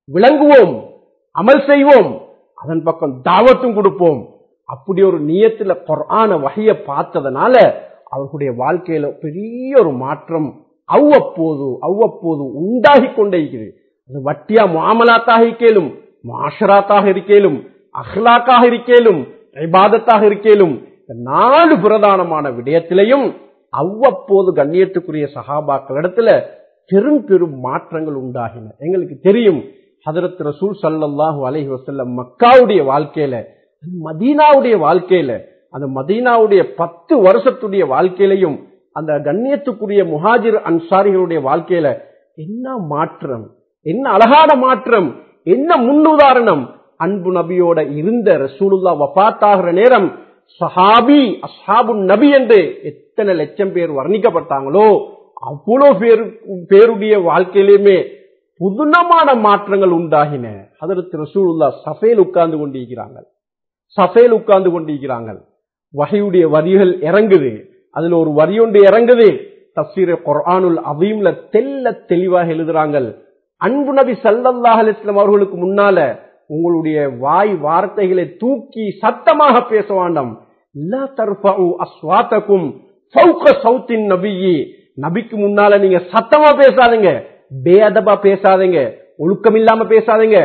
விளங்குவோம் அமல் செய்வோம் அதன் பக்கம் தாவத்தும் கொடுப்போம் அப்படி ஒரு நியத்துல குர்ஆன வகைய பார்த்ததுனால அவர்களுடைய வாழ்க்கையில பெரிய ஒரு மாற்றம் அவ்வப்போது அவ்வப்போது உண்டாகி கொண்டே இருக்கிறது அது வட்டியா மாமலாத்தாக இருக்கேலும் மாஷராத்தாக இருக்கேலும் அஹ்லாக்காக இருக்கேலும் இபாதத்தாக இருக்கேலும் இந்த நாலு பிரதானமான விடயத்திலையும் அவ்வப்போது கண்ணியத்துக்குரிய சகாபாக்களிடத்துல பெரும் பெரும் மாற்றங்கள் உண்டாகின எங்களுக்கு தெரியும் ஹதரத் ரசூல் சல்லல்லாஹு அலைஹி வஸல்லம் மக்காவுடைய வாழ்க்கையில மதீனாவுடைய வாழ்க்கையில அந்த மதீனாவுடைய பத்து வருஷத்துடைய வாழ்க்கையிலையும் அந்த கண்ணியத்துக்குரிய முஹாஜிர் அன்சாரிகளுடைய வாழ்க்கையில என்ன மாற்றம் என்ன அழகான மாற்றம் என்ன முன்னுதாரணம் அன்பு நபியோட இருந்த ரசூலுல்லா வபாத்தாகிற நேரம் சஹாபி அஸ்ஹாபு நபி என்று எத்தனை லட்சம் பேர் வர்ணிக்கப்பட்டாங்களோ அவ்வளவு பேரு பேருடைய வாழ்க்கையிலுமே புதுனமான மாற்றங்கள் உண்டாகின அதற்கு ரசூலுல்லா சஃபேல் உட்கார்ந்து கொண்டிருக்கிறாங்க சஃபேல் உட்கார்ந்து கொண்டிருக்கிறாங்க வகையுடைய வரிகள் இறங்குது அதுல ஒரு வரி ஒன்று இறங்குது தப்சீர குர்ஆனுல் அதீம்ல தெல்ல தெளிவாக எழுதுறாங்க அன்பு நபி சல்லல்லாஹ் அலிஸ்லாம் அவர்களுக்கு முன்னால உங்களுடைய வாய் வார்த்தைகளை தூக்கி சத்தமாக பேச வேண்டாம் லா தர்ஃபஉ அஸ்வாத்தகும் ஃபௌக சௌத்தின் நபியி நபிக்கு முன்னால நீங்க சத்தமா பேசாதீங்க பேஅதபா பேசாதீங்க ஒழுக்கம் இல்லாம பேசாதீங்க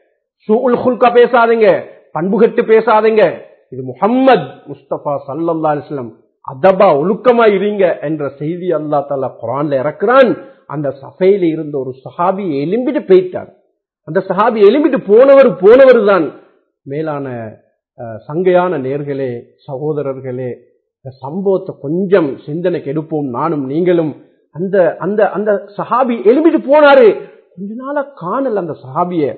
சூல் ஹுல்கா பேசாதீங்க பண்புகட்டு பேசாதீங்க இது முஹம்மத் முஸ்தபா சல்லல்லா அலிஸ்லாம் அதபா ஒழுக்கமா இருங்க என்ற செய்தி அல்லா தாலா குரான்ல இறக்குறான் அந்த சபையில இருந்த ஒரு சஹாபி எலும்பிட்டு போயிட்டார் அந்த சஹாபி எலும்பிட்டு போனவர் போனவர் தான் மேலான அஹ், சங்கையான நேர்களே சகோதரர்களே இந்த சம்பவத்தை கொஞ்சம் சிந்தனைக்கு எடுப்போம் நானும் நீங்களும் அந்த அந்த அந்த சஹாபி எலும்பிட்டு போனாரு கொஞ்ச நாளா காணல அந்த சஹாபிய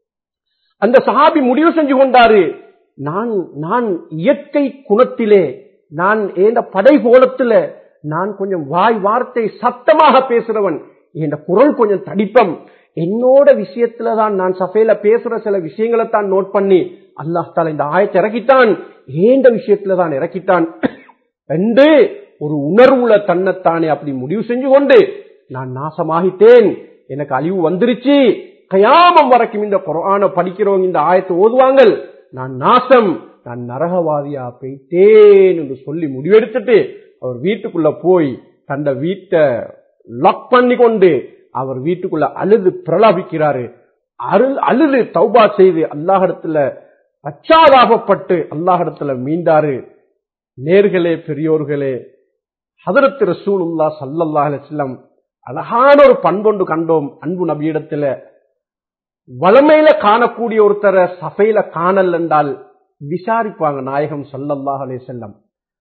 அந்த சஹாபி முடிவு செஞ்சு கொண்டாரு நான் நான் இயற்கை குணத்திலே நான் ஏந்த படை கோலத்துல நான் கொஞ்சம் வாய் வார்த்தை சத்தமாக பேசுறவன் என் குரல் கொஞ்சம் தடிப்பம் என்னோட விஷயத்துல தான் நான் சபையில பேசுற சில விஷயங்களை தான் நோட் பண்ணி அல்லாஹ் தாலா இந்த ஆயத்தை இறக்கிட்டான் ஏண்ட விஷயத்துல தான் இறக்கிட்டான் என்று ஒரு உணர்வுல தன்னைத்தானே அப்படி முடிவு செஞ்சு கொண்டு நான் நாசமாகிட்டேன் எனக்கு அழிவு வந்துருச்சு கயாமம் வரைக்கும் இந்த குரான படிக்கிறவங்க இந்த ஆயத்தை ஓதுவாங்க நான் நாசம் நான் நரகவாதியா போயிட்டேன் என்று சொல்லி முடிவெடுத்துட்டு அவர் வீட்டுக்குள்ள போய் தந்த வீட்டை லாக் பண்ணி கொண்டு அவர் வீட்டுக்குள்ள அழுது பிரலாபிக்கிறாரு அருள் அழுது தௌபா செய்து அல்லாஹிடத்துல பச்சாதாபப்பட்டு அல்லாஹிடத்துல மீண்டாரு நேர்களே பெரியோர்களே ஹதரத் ரசூலுல்லா சல்லல்லாஹு அலைஹி வஸல்லம் அழகான ஒரு பண்பொண்டு கண்டோம் அன்பு நபியிடத்துல வளமையில காணக்கூடிய ஒருத்தரை சபையில காணல் என்றால் விசாரிப்பாங்க நாயகம் சல்லல்லாஹு அலைஹி வஸல்லம்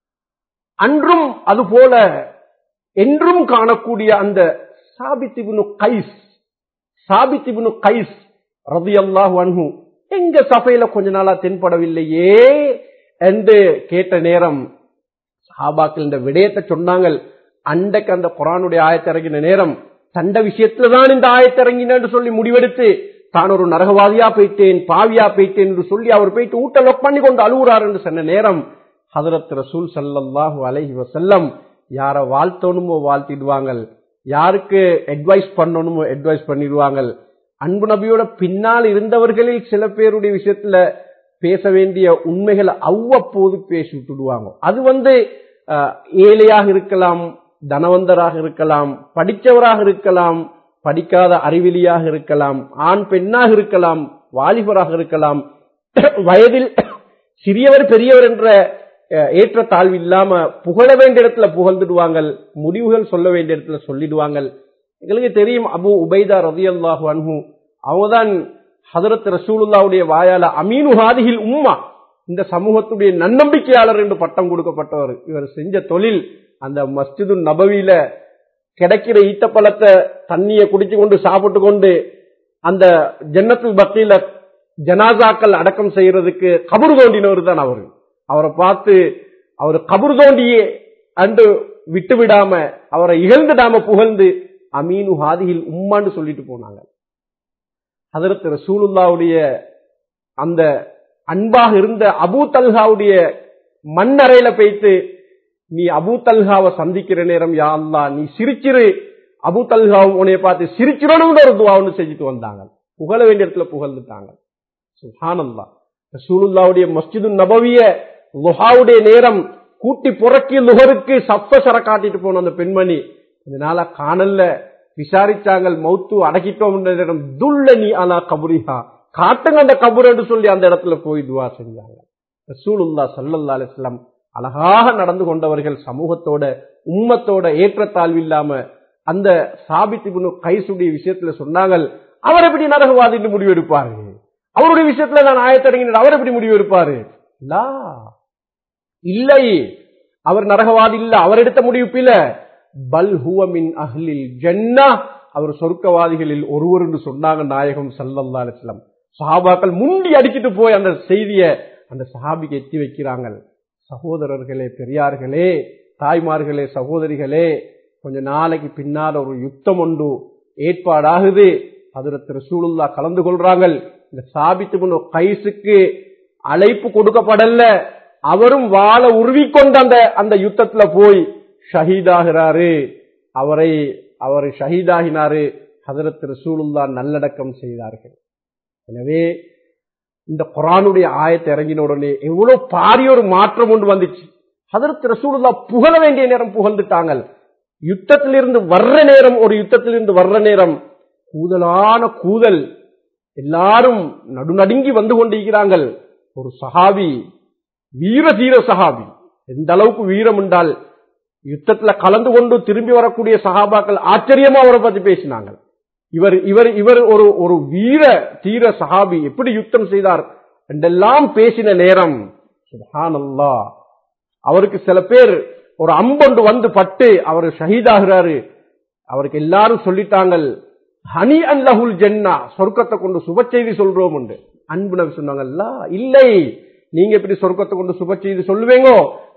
அன்றும் அதுபோல என்றும் காணக்கூடிய அந்த சாபித்திபுனு கைஸ் சாபித்திபுனு கைஸ் ரதியல்லாஹு அன்ஹு எங்க சபையில கொஞ்ச நாளா தென்படவில்லையே என்று கேட்ட நேரம் சஹாபாக்கள் இந்த விடயத்தை சொன்னாங்க அண்டைக்கு அந்த குரானுடைய ஆயத்தை இறங்கின நேரம் தண்ட விஷயத்துலதான் இந்த ஆயத்தை இறங்கினு சொல்லி முடிவெடுத்து தான் ஒரு நரகவாதியா போயிட்டேன் பாவியா போயிட்டேன் என்று சொல்லி அவர் போயிட்டு ஊட்ட லொக் பண்ணி கொண்டு அழுகுறார் என்று சொன்ன நேரம் ஹதரத் ரசூல் சல்லல்லாஹு அலைஹி வஸல்லம் யார வாழ்த்தணுமோ வாழ்த்திடுவாங்க யாருக்கு அட்வைஸ் பண்ணணுமோ அட்வைஸ் பண்ணிடுவாங்க அன்பு நபியோட பின்னால் இருந்தவர்களில் சில பேருடைய விஷயத்துல பேச வேண்டிய உண்மைகளை அவ்வப்போது பேசி விட்டுடுவாங்க அது வந்து அஹ், ஏழையாக இருக்கலாம் தனவந்தராக இருக்கலாம் படித்தவராக இருக்கலாம் படிக்காத அறிவிலியாக இருக்கலாம் ஆண் பெண்ணாக இருக்கலாம் வாலிபராக இருக்கலாம் வயதில் சிறியவர் பெரியவர் என்ற அஹ், ஏற்றத்தாழ்வு இல்லாம புகழ வேண்டிய இடத்துல புகழ்ந்துடுவாங்க முடிவுகள் சொல்ல வேண்டிய இடத்துல சொல்லிடுவாங்க எங்களுக்கு தெரியும் அபு உபைதா ரதி அல்லாஹு அன்ஹு அவங்கதான் ஹதரத் ரசூலுல்லாவுடைய வாயால அமீனு ஹாதிஹில் உம்மா இந்த சமூகத்துடைய நன்னம்பிக்கையாளர் என்று பட்டம் கொடுக்கப்பட்டவர் இவர் செஞ்ச தொழில் அந்த மஸ்ஜிது நபவியில கிடைக்கிற ஈத்தப்பழத்தை தண்ணியை குடிச்சு கொண்டு சாப்பிட்டு கொண்டு அந்த ஜன்னத்து பக்தியில ஜனாசாக்கள் அடக்கம் செய்யறதுக்கு கபரு தோண்டினவர் தான் அவரு அவரை பார்த்து அவர் கபரு தோண்டியே அன்று விட்டு விடாம அவரை இகழ்ந்துடாம புகழ்ந்து அமீனு ஹாதிஹில் உம்மான்னு சொல்லிட்டு போனாங்க ஹதரத் ரசூலுல்லாவுடைய அந்த அன்பாக இருந்த அபூ தல்ஹாவுடைய மண்ணறையில போயிட்டு நீ அபூ தல்ஹாவை சந்திக்கிற நேரம் யா அல்லாஹ் நீ சிரிச்சிரு அபூ தல்ஹா உன்னைய பார்த்து சிரிச்சிடணும்னு ஒரு துவா ஒன்று செஞ்சுட்டு வந்தாங்க புகழ வேண்டிய இடத்துல புகழ்ந்துட்டாங்க சுஹானல்லா ரசூலுல்லாவுடைய மஸ்ஜிது நபவிய லுஹாவுடைய நேரம் கூட்டி புறக்கி லுகருக்கு சப்ப சர காட்டிட்டு போன அந்த பெண்மணி இதனால காணல்ல விசாரிச்சாங்க மௌத்து அடக்கிட்டோம் நேரம் துல்லனி அலா கபுரிஹா காட்டுங்க அந்த கபூர் என்று சொல்லி அந்த இடத்துல போய் துவா செஞ்சாங்க ரசூலுல்லா சல்லல்லா அலிஸ்லாம் அழகாக நடந்து கொண்டவர்கள் சமூகத்தோட உம்மத்தோட ஏற்றத்தாழ்வு இல்லாம அந்த சாபித்து கைசுடைய விஷயத்துல சொன்னாங்க அவர் எப்படி நரகவாதின்னு முடிவு எடுப்பாரு அவருடைய விஷயத்துல நான் ஆயத்தடங்கின அவர் எப்படி முடிவு எடுப்பாரு லா இல்லை அவர் நரகவாதி இல்ல அவர் எடுத்த முடிவு பில பல் ஹுவமின் அஹ்லில் ஜன்னா அவர் சொர்க்கவாதிகளில் ஒருவர் என்று சொன்னாங்க நாயகம் சல்லல்லா அலிஸ்லாம் சஹாபாக்கள் முண்டி அடிச்சிட்டு போய் அந்த செய்திய அந்த சஹாபிக்கு எத்தி வைக்கிறாங்க சகோதரர்களே பெரியார்களே தாய்மார்களே சகோதரிகளே கொஞ்ச நாளைக்கு பின்னால் ஒரு யுத்தம் ஒன்று ஏற்பாடாகுது அதில் ரசூலுல்லா கலந்து கொள்றாங்க இந்த சாபித்து முன் கைசுக்கு அழைப்பு கொடுக்கப்படல அவரும் வாழ உருவிக்கொண்டு அந்த அந்த யுத்தத்துல போய் ஷஹீதாகிறாரு அவரை அவர் ஷஹீதாகினாரு ஹதரத் ரசூலுல்லா நல்லடக்கம் செய்தார்கள் எனவே இந்த குரானுடைய ஆயத்தை இறங்கின உடனே எவ்வளவு பாரிய ஒரு மாற்றம் ஒன்று வந்துச்சு ஹதரத் ரசூலுல்லா புகழ வேண்டிய நேரம் புகழ்ந்துட்டாங்க யுத்தத்திலிருந்து வர்ற நேரம் ஒரு யுத்தத்திலிருந்து வர்ற நேரம் கூதலான கூதல் எல்லாரும் நடுநடுங்கி வந்து கொண்டிருக்கிறார்கள் ஒரு சஹாபி வீர தீர சஹாபி எந்த அளவுக்கு வீரம் என்றால் யுத்தத்துல கலந்து கொண்டு திரும்பி வரக்கூடிய சஹாபாக்கள் ஆச்சரியமா அவரை பத்தி பேசினாங்க இவர் இவர் இவர் ஒரு ஒரு வீர தீர சஹாபி எப்படி யுத்தம் செய்தார் என்றெல்லாம் பேசின நேரம் சுபானல்லா அவருக்கு சில பேர் ஒரு அம்பொண்டு வந்து பட்டு அவர் ஷஹீதாகிறாரு அவருக்கு எல்லாரும் சொல்லிட்டாங்க ஹனி அல்லஹுல் ஜென்னா சொர்க்கத்தை கொண்டு சுப செய்தி சொல்றோம் உண்டு அன்பு நபி சொன்னாங்கல்ல இல்லை நீங்க எப்படி சொர்க்கத்தை கொண்டு சுப செய்தி சொல்லுவீங்கோ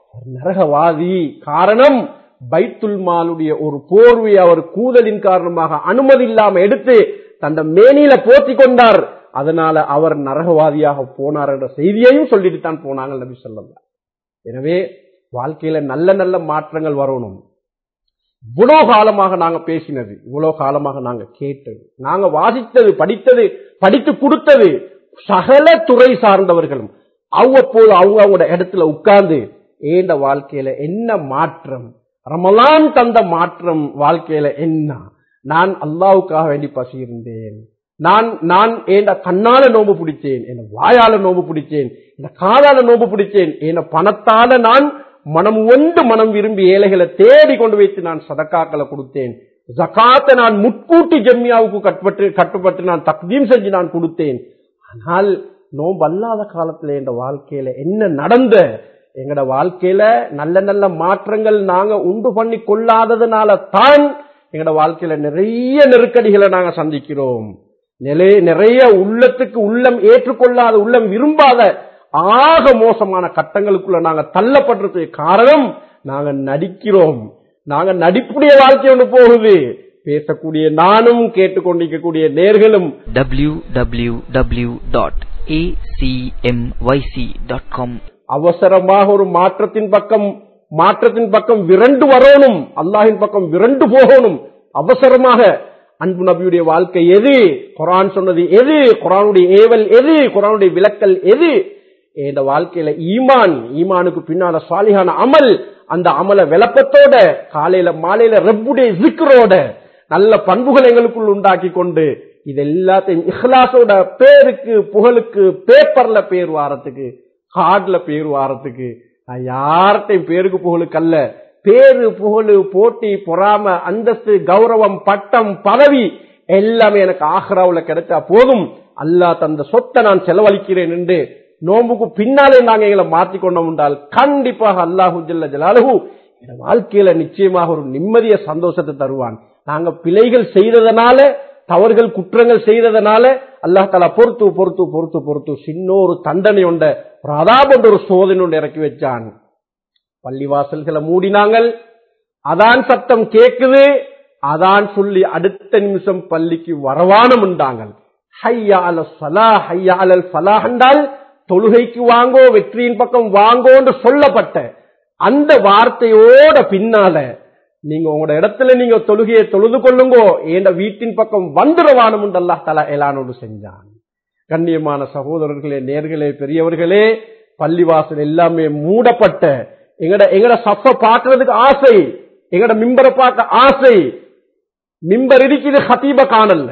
நரகவாதி காரணம் பைத்துல் மாலுடைய ஒரு போர்வை அவர் கூதலின் காரணமாக அனுமதி இல்லாம எடுத்து தந்த மேனியில போத்தி கொண்டார் அதனால அவர் நரகவாதியாக போனார் என்ற செய்தியையும் சொல்லிட்டு தான் போனாங்க நபி சொல்லலாம் எனவே வாழ்க்கையில நல்ல நல்ல மாற்றங்கள் வரணும் இவ்வளவு காலமாக நாங்க பேசினது இவ்வளவு காலமாக நாங்க கேட்டது நாங்க வாசித்தது படித்தது படித்து கொடுத்தது சகல துறை சார்ந்தவர்களும் அவ்வப்போது அவங்க அவங்களோட இடத்துல உட்கார்ந்து ஏண்ட வாழ்க்கையில என்ன மாற்றம் ரமலான் தந்த மாற்றம் வாழ்க்கையில என்ன நான் அல்லாவுக்காக வேண்டி பசியிருந்தேன் நான் நான் ஏண்ட கண்ணால நோம்பு பிடிச்சேன் என் வாயால நோம்பு பிடிச்சேன் என் காதால நோம்பு பிடிச்சேன் என் பணத்தால நான் மனம் ஒன்று மனம் விரும்பி ஏழைகளை தேடி கொண்டு வைத்து நான் சதக்காக்களை கொடுத்தேன் ஜக்காத்தை நான் முட்கூட்டி ஜம்மியாவுக்கு கட்டுப்பட்டு கட்டுப்பட்டு நான் தக்தீம் செஞ்சு நான் கொடுத்தேன் ஆனால் நோம்பு அல்லாத காலத்துல என் வாழ்க்கையில என்ன நடந்த எங்கட வாழ்க்கையில நல்ல நல்ல மாற்றங்கள் நாங்க உண்டு பண்ணி கொள்ளாததுனால தான் எங்கட வாழ்க்கையில நிறைய நெருக்கடிகளை நாங்க சந்திக்கிறோம் நிறைய உள்ளத்துக்கு உள்ளம் ஏற்றுக்கொள்ளாத உள்ளம் விரும்பாத ஆக மோசமான கட்டங்களுக்குள்ள நாங்க தள்ளப்படுறது காரணம் நாங்க நடிக்கிறோம் நாங்க நடிப்புடைய வாழ்க்கை ஒன்று போகுது பேசக்கூடிய நானும் கேட்டுக்கொண்டிருக்கக்கூடிய நேர்களும் www.acmyc.com அவசரமாக ஒரு மாற்றத்தின் பக்கம் மாற்றத்தின் பக்கம் விரண்டு வரணும் அல்லாஹின் பக்கம் விரண்டு போகணும் அவசரமாக அன்பு நபியுடைய வாழ்க்கை எது குரான் சொன்னது எது குரானுடைய ஏவல் எது குரானுடைய விளக்கல் எது இந்த வாழ்க்கையில ஈமான் ஈமானுக்கு பின்னால சாலிகான அமல் அந்த அமல விளப்பத்தோட காலையில மாலையில ரப்புடைய ஜிக்ரோட நல்ல பண்புகள் எங்களுக்குள் உண்டாக்கி கொண்டு இது எல்லாத்தையும் இஹ்லாசோட பேருக்கு புகழுக்கு பேப்பர்ல பேர் வாரத்துக்கு கார்டுல பேர் வாரத்துக்கு நான் யார்கிட்டையும் பேருக்கு புகழுக்கு அல்ல பேரு புகழு போட்டி பொறாம அந்தஸ்து கௌரவம் பட்டம் பதவி எல்லாமே எனக்கு ஆக்ராவுல கிடைச்சா போதும் அல்லா தந்த சொத்தை நான் செலவழிக்கிறேன் என்று நோம்புக்கு பின்னாலே நாங்க எங்களை மாற்றிக்கொண்டோம் என்றால் கண்டிப்பாக அல்லாஹு ஜல்ல ஜலாலுஹு என் வாழ்க்கையில நிச்சயமாக ஒரு நிம்மதிய சந்தோஷத்தை தருவான் நாங்க பிழைகள் செய்ததனால தவறுகள் குற்றங்கள் செய்ததனால அல்லாஹ் தாலா பொறுத்து பொறுத்து பொறுத்து பொறுத்து சின்ன ஒரு தண்டனை உண்ட ஒரு அதாபொண்டு ஒரு சோதனை ஒன்று இறக்கி வச்சான் பள்ளிவாசல்களை மூடினாங்கள் அதான் சத்தம் கேக்குது அதான் சொல்லி அடுத்த நிமிஷம் பள்ளிக்கு வரவானம் உண்டாங்கள் ஹையா அல சலா ஹையா அலல் ஃபலாஹ் என்றால் தொழுகைக்கு வாங்கோ வெற்றியின் பக்கம் வாங்கோன்னு சொல்லப்பட்ட அந்த வார்த்தையோட பின்னால நீங்க உங்களோட இடத்துல நீங்க தொழுகையை தொழுது கொள்ளுங்கோ என்ற வீட்டின் பக்கம் வந்துடுவானும் அல்லாஹ் தலா எலானோடு செஞ்சான் கண்ணியமான சகோதரர்களே நேர்களே பெரியவர்களே பள்ளிவாசல் எல்லாமே மூடப்பட்ட எங்கட எங்கட சஃப பார்க்கறதுக்கு ஆசை எங்கட மிம்பரை பார்க்க ஆசை மிம்பர் இருக்குது ஹதீப காணல்ல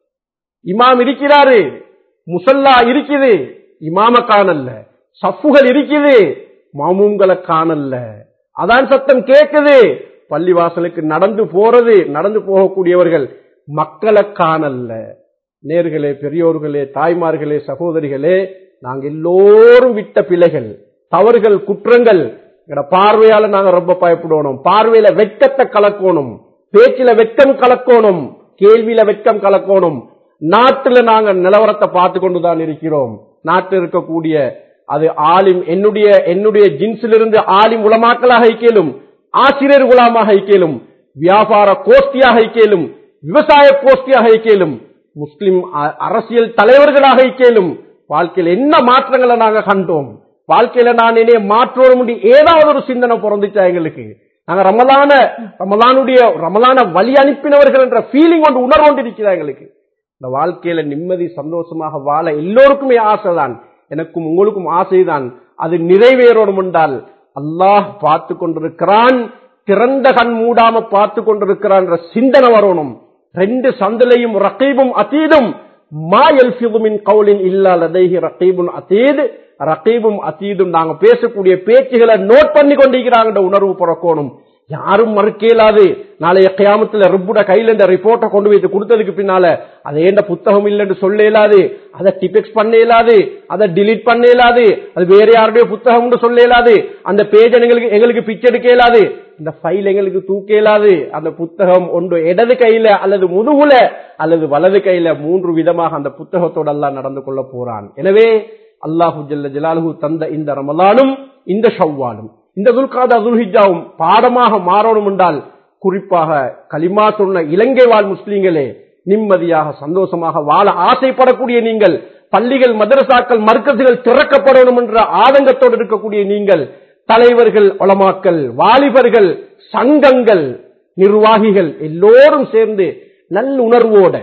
இமாம் இருக்கிறாரு முசல்லா இருக்குது இமாம காணல்ல சஃப்புகள் இருக்குது மாமூங்களை காணல்ல அதான் சத்தம் கேக்குது பள்ளிவாசலுக்கு நடந்து போறது நடந்து போகக்கூடியவர்கள் மக்களை காணல்ல நேர்களே பெரியோர்களே தாய்மார்களே சகோதரிகளே நாங்க எல்லோரும் விட்ட பிழைகள் தவறுகள் குற்றங்கள் எங்கட பார்வையால நாங்க ரொம்ப பயப்படணும் பார்வையில வெட்கத்தை கலக்கணும் பேச்சில வெட்கம் கலக்கணும் கேள்வியில வெட்கம் கலக்கணும் நாட்டுல நாங்க நிலவரத்தை பார்த்து கொண்டுதான் இருக்கிறோம் நாட்டில் இருக்கக்கூடிய அது ஆலிம் என்னுடைய என்னுடைய ஜின்ஸிலிருந்து ஆலிம் உலமாக்களாக ஐக்கியலும் ஆசிரியர் குலாமாக ஐக்கியலும் வியாபார கோஷ்டியாக ஐக்கியலும் விவசாய கோஷ்டியாக ஐக்கியலும் முஸ்லிம் அ- அரசியல் தலைவர்களாக ஐக்கியலும் வாழ்க்கையில் என்ன மாற்றங்களை நாங்க கண்டோம் வாழ்க்கையில நான் என்னைய மாற்றோம் ஏதாவது ஒரு சிந்தனை பிறந்துச்சா எங்களுக்கு நாங்க ரமலான ரமலானுடைய ரமலான வழி அனுப்பினவர்கள் என்ற ஃபீலிங் ஒன்று உணர்வு கொண்டு இருக்கிறா எங்களுக்கு இந்த வாழ்க்கையில நிம்மதி சந்தோஷமாக வாழ எல்லோருக்குமே ஆசைதான் எனக்கும் உங்களுக்கும் ஆசைதான் அது நிறைவேறணும் என்றால் அல்லாஹ் பார்த்து கொண்டிருக்கிறான் திறந்த கண் மூடாம பார்த்து கொண்டிருக்கிறான் என்ற சிந்தனை வரணும் ரெண்டு சந்தலையும் ரகீபும் அதீதும் மா எல்ஃபிதுமின் கவுலின் இல்லா லதைஹி ரகீபுன் அதீத் ரகீபும் அதீதும் நாங்க பேசக்கூடிய பேச்சுகளை நோட் பண்ணி கொண்டிருக்கிறாங்க உணர்வு பிறக்கணும் யாரும் மறுக்க இயலாது நாளைய கியாமத்துல ரிப்புட கையில இந்த ரிப்போர்ட்டை கொண்டு போய் கொடுத்ததுக்கு பின்னால அது ஏண்ட புத்தகம் இல்லைன்னு சொல்ல இயலாது அதை டிபெக்ஸ் பண்ண இயலாது அதை டிலீட் பண்ண இயலாது அது வேற யாருடைய புத்தகம்னு சொல்ல இயலாது அந்த பேஜ் எங்களுக்கு எங்களுக்கு பிச்சை எடுக்க இயலாது இந்த ஃபைல் எங்களுக்கு தூக்க இயலாது அந்த புத்தகம் ஒன்று இடது கையில அல்லது முதுகுல அல்லது வலது கையில மூன்று விதமாக அந்த புத்தகத்தோட எல்லாம் நடந்து கொள்ள போறான் எனவே அல்லாஹு ஜல்ல ஜலாலுஹு தந்த இந்த ரமலானும் இந்த ஷவ்வாலும் இந்த துல்காதா துல்ஹிஜாவும் பாடமாக மாறணும் என்றால் குறிப்பாக கலிமா சொன்ன இலங்கை வாழ் முஸ்லீம்களே நிம்மதியாக சந்தோஷமாக வாழ ஆசைப்படக்கூடிய நீங்கள் பள்ளிகள் மதரசாக்கள் மர்க்கசுகள் திறக்கப்படணும் என்ற ஆதங்கத்தோடு இருக்கக்கூடிய நீங்கள் தலைவர்கள் உலமாக்கள் வாலிபர்கள் சங்கங்கள் நிர்வாகிகள் எல்லோரும் சேர்ந்து நல்ல உணர்வோட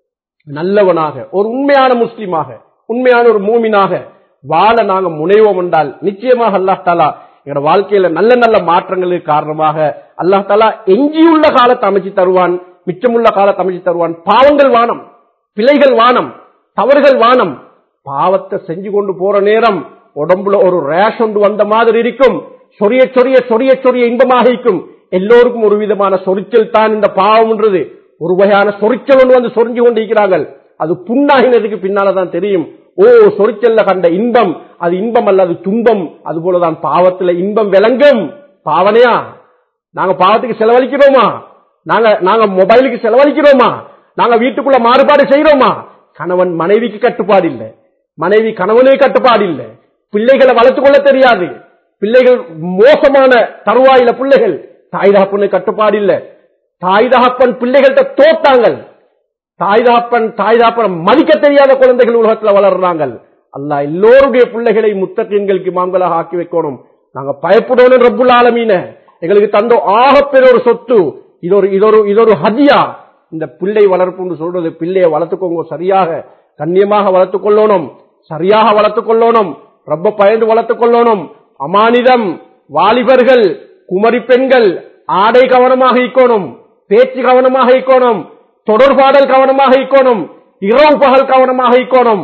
நல்லவனாக ஒரு உண்மையான முஸ்லிமாக உண்மையான ஒரு மூமினாக வாழ நாங்க முனைவோம் என்றால் நிச்சயமாக அல்லாஹ் தாலா எங்களோட வாழ்க்கையில நல்ல நல்ல மாற்றங்களுக்கு காரணமாக அல்லாஹ் தாலா எஞ்சியுள்ள காலத்தை அமைச்சு தருவான் மிச்சமுள்ள காலத்தை அமைச்சு தருவான் பாவங்கள் வானம் பிழைகள் வானம் தவறுகள் வானம் பாவத்தை செஞ்சு கொண்டு போற நேரம் உடம்புல ஒரு ரேஷ் ஒன்று வந்த மாதிரி இருக்கும் சொரிய சொரிய சொரிய சொரிய இன்பமாக இருக்கும் எல்லோருக்கும் ஒரு விதமான சொரிச்சல் தான் இந்த பாவம்ன்றது ஒரு வகையான சொரிச்சல் ஒன்று வந்து சொரிஞ்சு கொண்டு இருக்கிறார்கள் அது புண்ணாகினதுக்கு பின்னாலதான் தெரியும் ஓ சொரிச்சல்ல கண்ட இன்பம் அது இன்பம் அல்ல அது துன்பம் அது போலதான் பாவத்துல இன்பம் விளங்கும் பாவனையா நாங்க பாவத்துக்கு செலவழிக்கிறோமா நாங்க நாங்க மொபைலுக்கு செலவழிக்கிறோமா நாங்க வீட்டுக்குள்ள மாறுபாடு செய்யறோமா கணவன் மனைவிக்கு கட்டுப்பாடு இல்லை மனைவி கணவனுக்கு கட்டுப்பாடு இல்லை பிள்ளைகளை வளர்த்துக் கொள்ள தெரியாது பிள்ளைகள் மோசமான தருவாயில பிள்ளைகள் தாய் தகப்பனுக்கு கட்டுப்பாடு இல்லை தாய் தகப்பன் பிள்ளைகள்கிட்ட தோத்தாங்கள் தாய் தாப்பன் தாய் தாப்பன் மதிக்க தெரியாத குழந்தைகள் உலகத்துல வளர்றாங்க அல்லாஹ் எல்லோருடைய பிள்ளைகளை முத்தகங்களுக்கு மாங்களாக ஆக்கி வைக்கணும் நாங்க பயப்படணும் ரப்புல் ஆலமீன எங்களுக்கு தந்த ஆகப்பெரிய ஒரு சொத்து இது ஒரு இது ஒரு இது ஒரு ஹதியா இந்த பிள்ளை வளர்ப்புன்னு சொல்றது பிள்ளையை வளர்த்துக்கோங்க சரியாக கண்ணியமாக வளர்த்துக் கொள்ளணும் சரியாக வளர்த்துக் கொள்ளணும் ரொம்ப பயந்து வளர்த்துக் கொள்ளணும் அமானிதம் வாலிபர்கள் குமரி பெண்கள் ஆடை கவனமாக இருக்கணும் பேச்சு கவனமாக இருக்கணும் தொடர்பாடல் கவனமாக இருக்கணும் இரவு பகல் கவனமாக இருக்கணும்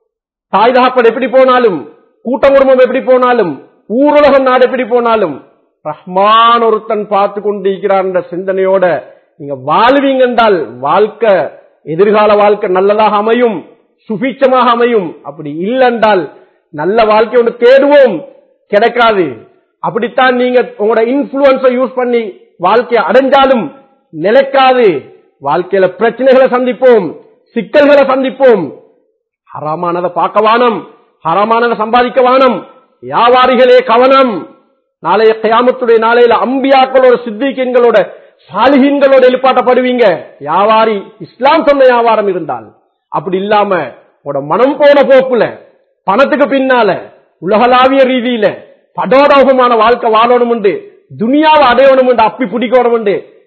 தாய் தகப்பன் எப்படி போனாலும் கூட்ட குடும்பம் எப்படி போனாலும் ஊருலகம் நாடு எப்படி போனாலும் ரஹ்மான் ஒருத்தன் பார்த்து கொண்டிருக்கிறான் என்ற சிந்தனையோட நீங்க வாழ்வீங்க என்றால் வாழ்க்கை எதிர்கால வாழ்க்கை நல்லதாக அமையும் சுபீட்சமாக அமையும் அப்படி இல்லைன்றால் நல்ல வாழ்க்கை ஒன்று தேடுவோம் கிடைக்காது அப்படித்தான் நீங்க உங்களோட இன்ஃபுளுன்ஸை யூஸ் பண்ணி வாழ்க்கையை அடைஞ்சாலும் நிலைக்காது வாழ்க்கையில பிரச்சனைகளை சந்திப்போம் சிக்கல்களை சந்திப்போம் ஹராமானதை பார்க்க வானம் ஹராமானதை சம்பாதிக்க வானம் வியாபாரிகளே கவனம் நாளைய கயாமத்துடைய நாளையில அம்பியாக்களோட சித்திகங்களோட சாலிஹீன்களோட எழுப்பாட்டப்படுவீங்க வியாபாரி இஸ்லாம் சொன்ன வியாபாரம் இருந்தால் அப்படி இல்லாம உங்களோட மனம் போன போக்குல பணத்துக்கு பின்னால உலகளாவிய ரீதியில படோடோகமான வாழ்க்கை வாழணும் உண்டு துனியாவை அடையணும் உண்டு அப்பி பிடிக்கணும் உண்டு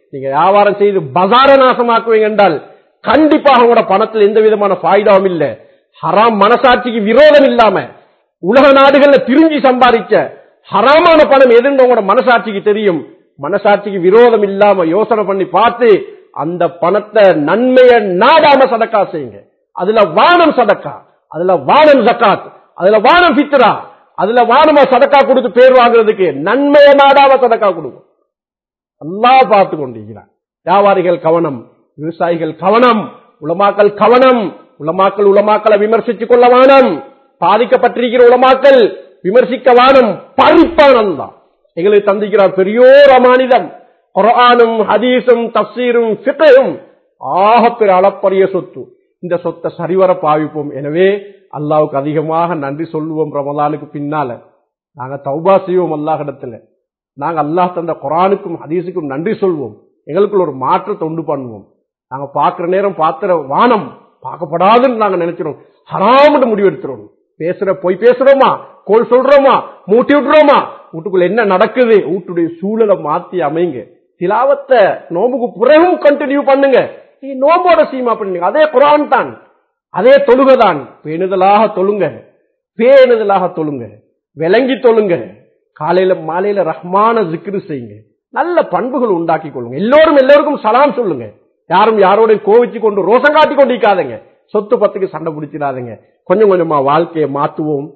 நீங்க வியாபாரம் செய்து பசார நாசமாக்குவீங்க என்றால் கண்டிப்பாக உங்களோட பணத்தில் எந்த விதமான பாய்தாவும் இல்ல ஹராம் மனசாட்சிக்கு விரோதம் இல்லாம உலக நாடுகள்ல பிரிஞ்சு சம்பாதிச்ச ஹராமான பணம் எதுன்னு உங்களோட மனசாட்சிக்கு தெரியும் மனசாட்சிக்கு விரோதம் இல்லாம யோசனை பண்ணி பார்த்து அந்த பணத்தை நன்மைய நாடாம சதக்கா செய்யுங்க அதுல வானம் சதக்கா அதுல வானம் ஜக்காத் அதுல வானம் பித்ரா அதுல வானமா சதக்கா கொடுத்து பேர் வாங்குறதுக்கு நன்மைய நாடாம சதக்கா கொடுக்கும் அல்லாஹ் பார்த்து கொண்டிருக்கிறான் வியாபாரிகள் கவனம் விவசாயிகள் கவனம் உலமாக்கள் கவனம் உலமாக்கள் உலமாக்களை விமர்சித்துக் கொள்ள வானம் பாதிக்கப்பட்டிருக்கிற உலமாக்கள் விமர்சிக்க வானம் பறிப்பானம் தான் எங்களுக்கு தந்திக்கிறார் பெரியோர் அமானிதம் குரானும் ஹதீஸும் தப்சீரும் ஃபிக்ஹும் ஆகப்பெரிய அளப்பரிய சொத்து இந்த சொத்தை சரிவர பாவிப்போம் எனவே அல்லாவுக்கு அதிகமாக நன்றி சொல்லுவோம் ரமலானுக்கு பின்னால நாங்க தௌபா செய்வோம் அல்லாஹிடத்துல நாங்க அல்லாஹ் தந்த குரானுக்கும் ஹதீஸுக்கும் நன்றி சொல்வோம் எங்களுக்குள்ள ஒரு மாற்றத்தை உண்டு பண்ணுவோம் நாங்க பார்க்கிற நேரம் பார்க்கிற வானம் பார்க்கப்படாதுன்னு நாங்க நினைக்கிறோம் ஹராம்னு முடிவெடுத்துறோம் பேசுற போய் பேசுறோமா கோல் சொல்றோமா மூட்டி விட்டுறோமா வீட்டுக்குள்ள என்ன நடக்குது வீட்டுடைய சூழலை மாத்தி அமைங்க திலாவத்தை நோம்புக்கு பிறகும் கண்டினியூ பண்ணுங்க நீ நோம்போட சீமா பண்ணுங்க அதே குரான் தான் அதே தொழுகதான் பேணுதலாக தொழுங்க பேணுதலாக தொழுங்க விளங்கி தொழுங்க காலையில மாலையில ரஹ்மான ஜிக்ரு செய்யுங்க நல்ல பண்புகள் உண்டாக்கி கொள்ளுங்க எல்லோரும் எல்லோருக்கும் சலாம் சொல்லுங்க யாரும் யாரோட கோவிச்சு கொண்டு ரோசம் காட்டி கொண்டு இருக்காதங்க சொத்து பத்துக்கு சண்டை பிடிச்சிடாதங்க கொஞ்சம் கொஞ்சமா வாழ்க்கையை மாத்துவோம்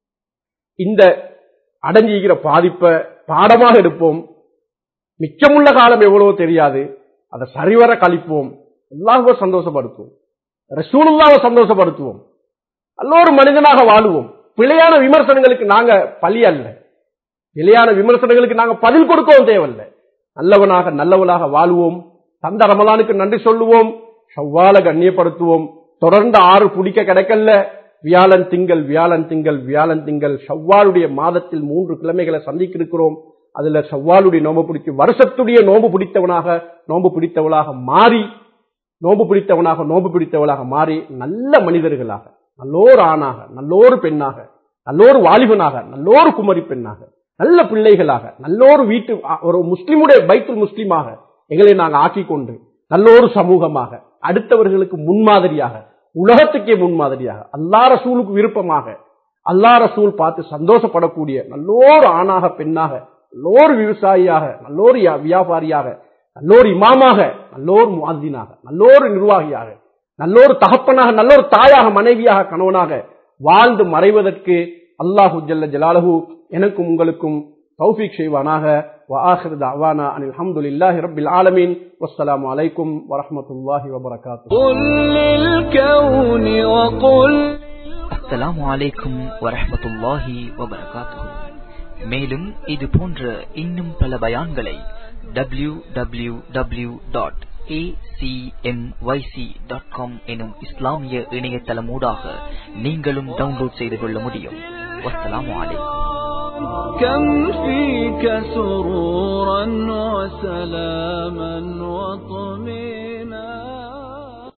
இந்த அடைஞ்சிக்கிற பாதிப்பை பாடமாக எடுப்போம் மிச்சமுள்ள காலம் எவ்வளவோ தெரியாது அதை சரிவர கழிப்போம் அல்லாஹுவை சந்தோஷப்படுத்துவோம் ரசூலுல்லாவை சந்தோஷப்படுத்துவோம் எல்லோரும் மனிதனாக வாழுவோம் பிழையான விமர்சனங்களுக்கு நாங்க பழி அல்ல பிழையான விமர்சனங்களுக்கு நாங்க பதில் கொடுக்கவும் தேவையில்லை நல்லவனாக நல்லவனாக வாழுவோம் தந்த ரமலானுக்கு நன்றி சொல்லுவோம் செவ்வால கண்ணியப்படுத்துவோம் தொடர்ந்து ஆறு பிடிக்க கிடைக்கல வியாழன் திங்கள் வியாழன் திங்கள் வியாழன் திங்கள் செவ்வாளுடைய மாதத்தில் மூன்று கிழமைகளை சந்திக்க இருக்கிறோம் அதுல செவ்வாளுடைய நோம்பு பிடிச்சி வருஷத்துடைய நோம்பு பிடித்தவனாக நோம்பு பிடித்தவளாக மாறி நோம்பு பிடித்தவனாக நோம்பு பிடித்தவளாக மாறி நல்ல மனிதர்களாக நல்லோர் ஆணாக நல்லோரு பெண்ணாக நல்லோரு வாலிபனாக நல்லோரு குமரி பெண்ணாக நல்ல பிள்ளைகளாக நல்லோரு வீட்டு ஒரு முஸ்லிமுடைய பைத்துல் முஸ்லிமாக எங்களை நாங்கள் ஆக்கிக் கொண்டு நல்லோரு சமூகமாக அடுத்தவர்களுக்கு முன்மாதிரியாக உலகத்துக்கே முன்மாதிரியாக அல்லா ரசூலுக்கு விருப்பமாக அல்லா ரசூல் பார்த்து சந்தோஷப்படக்கூடிய நல்லோரு ஆணாக பெண்ணாக நல்லோரு விவசாயியாக நல்லோரு வியாபாரியாக நல்லோரு இமாமாக நல்லோரு மாதினாக நல்லோரு நிர்வாகியாக நல்லோரு தகப்பனாக நல்லோரு தாயாக மனைவியாக கணவனாக வாழ்ந்து மறைவதற்கு அல்லாஹு ஜல்ல ஜலாலஹு எனக்கும் உங்களுக்கும் தௌஃபீக் செய்வானாக وآخر دعوانا أن الحمد لله رب العالمين والسلام عليكم ورحمة الله وبركاته قل للكون وقل அஸ்ஸலாமு அலைக்கும் வரஹ்மத்துல்லாஹி வபரகாத்துஹு மேலும் இது போன்ற இன்னும் பல பயான்களை டபிள்யூ டபிள்யூ டபிள்யூ டாட் எனும் இஸ்லாமிய இணையதளமூடாக நீங்களும் டவுன்லோட் செய்து கொள்ள முடியும் வஸ்ஸலாமு அலைக்கும் كم فيك سرورا وسلاما وطمئنا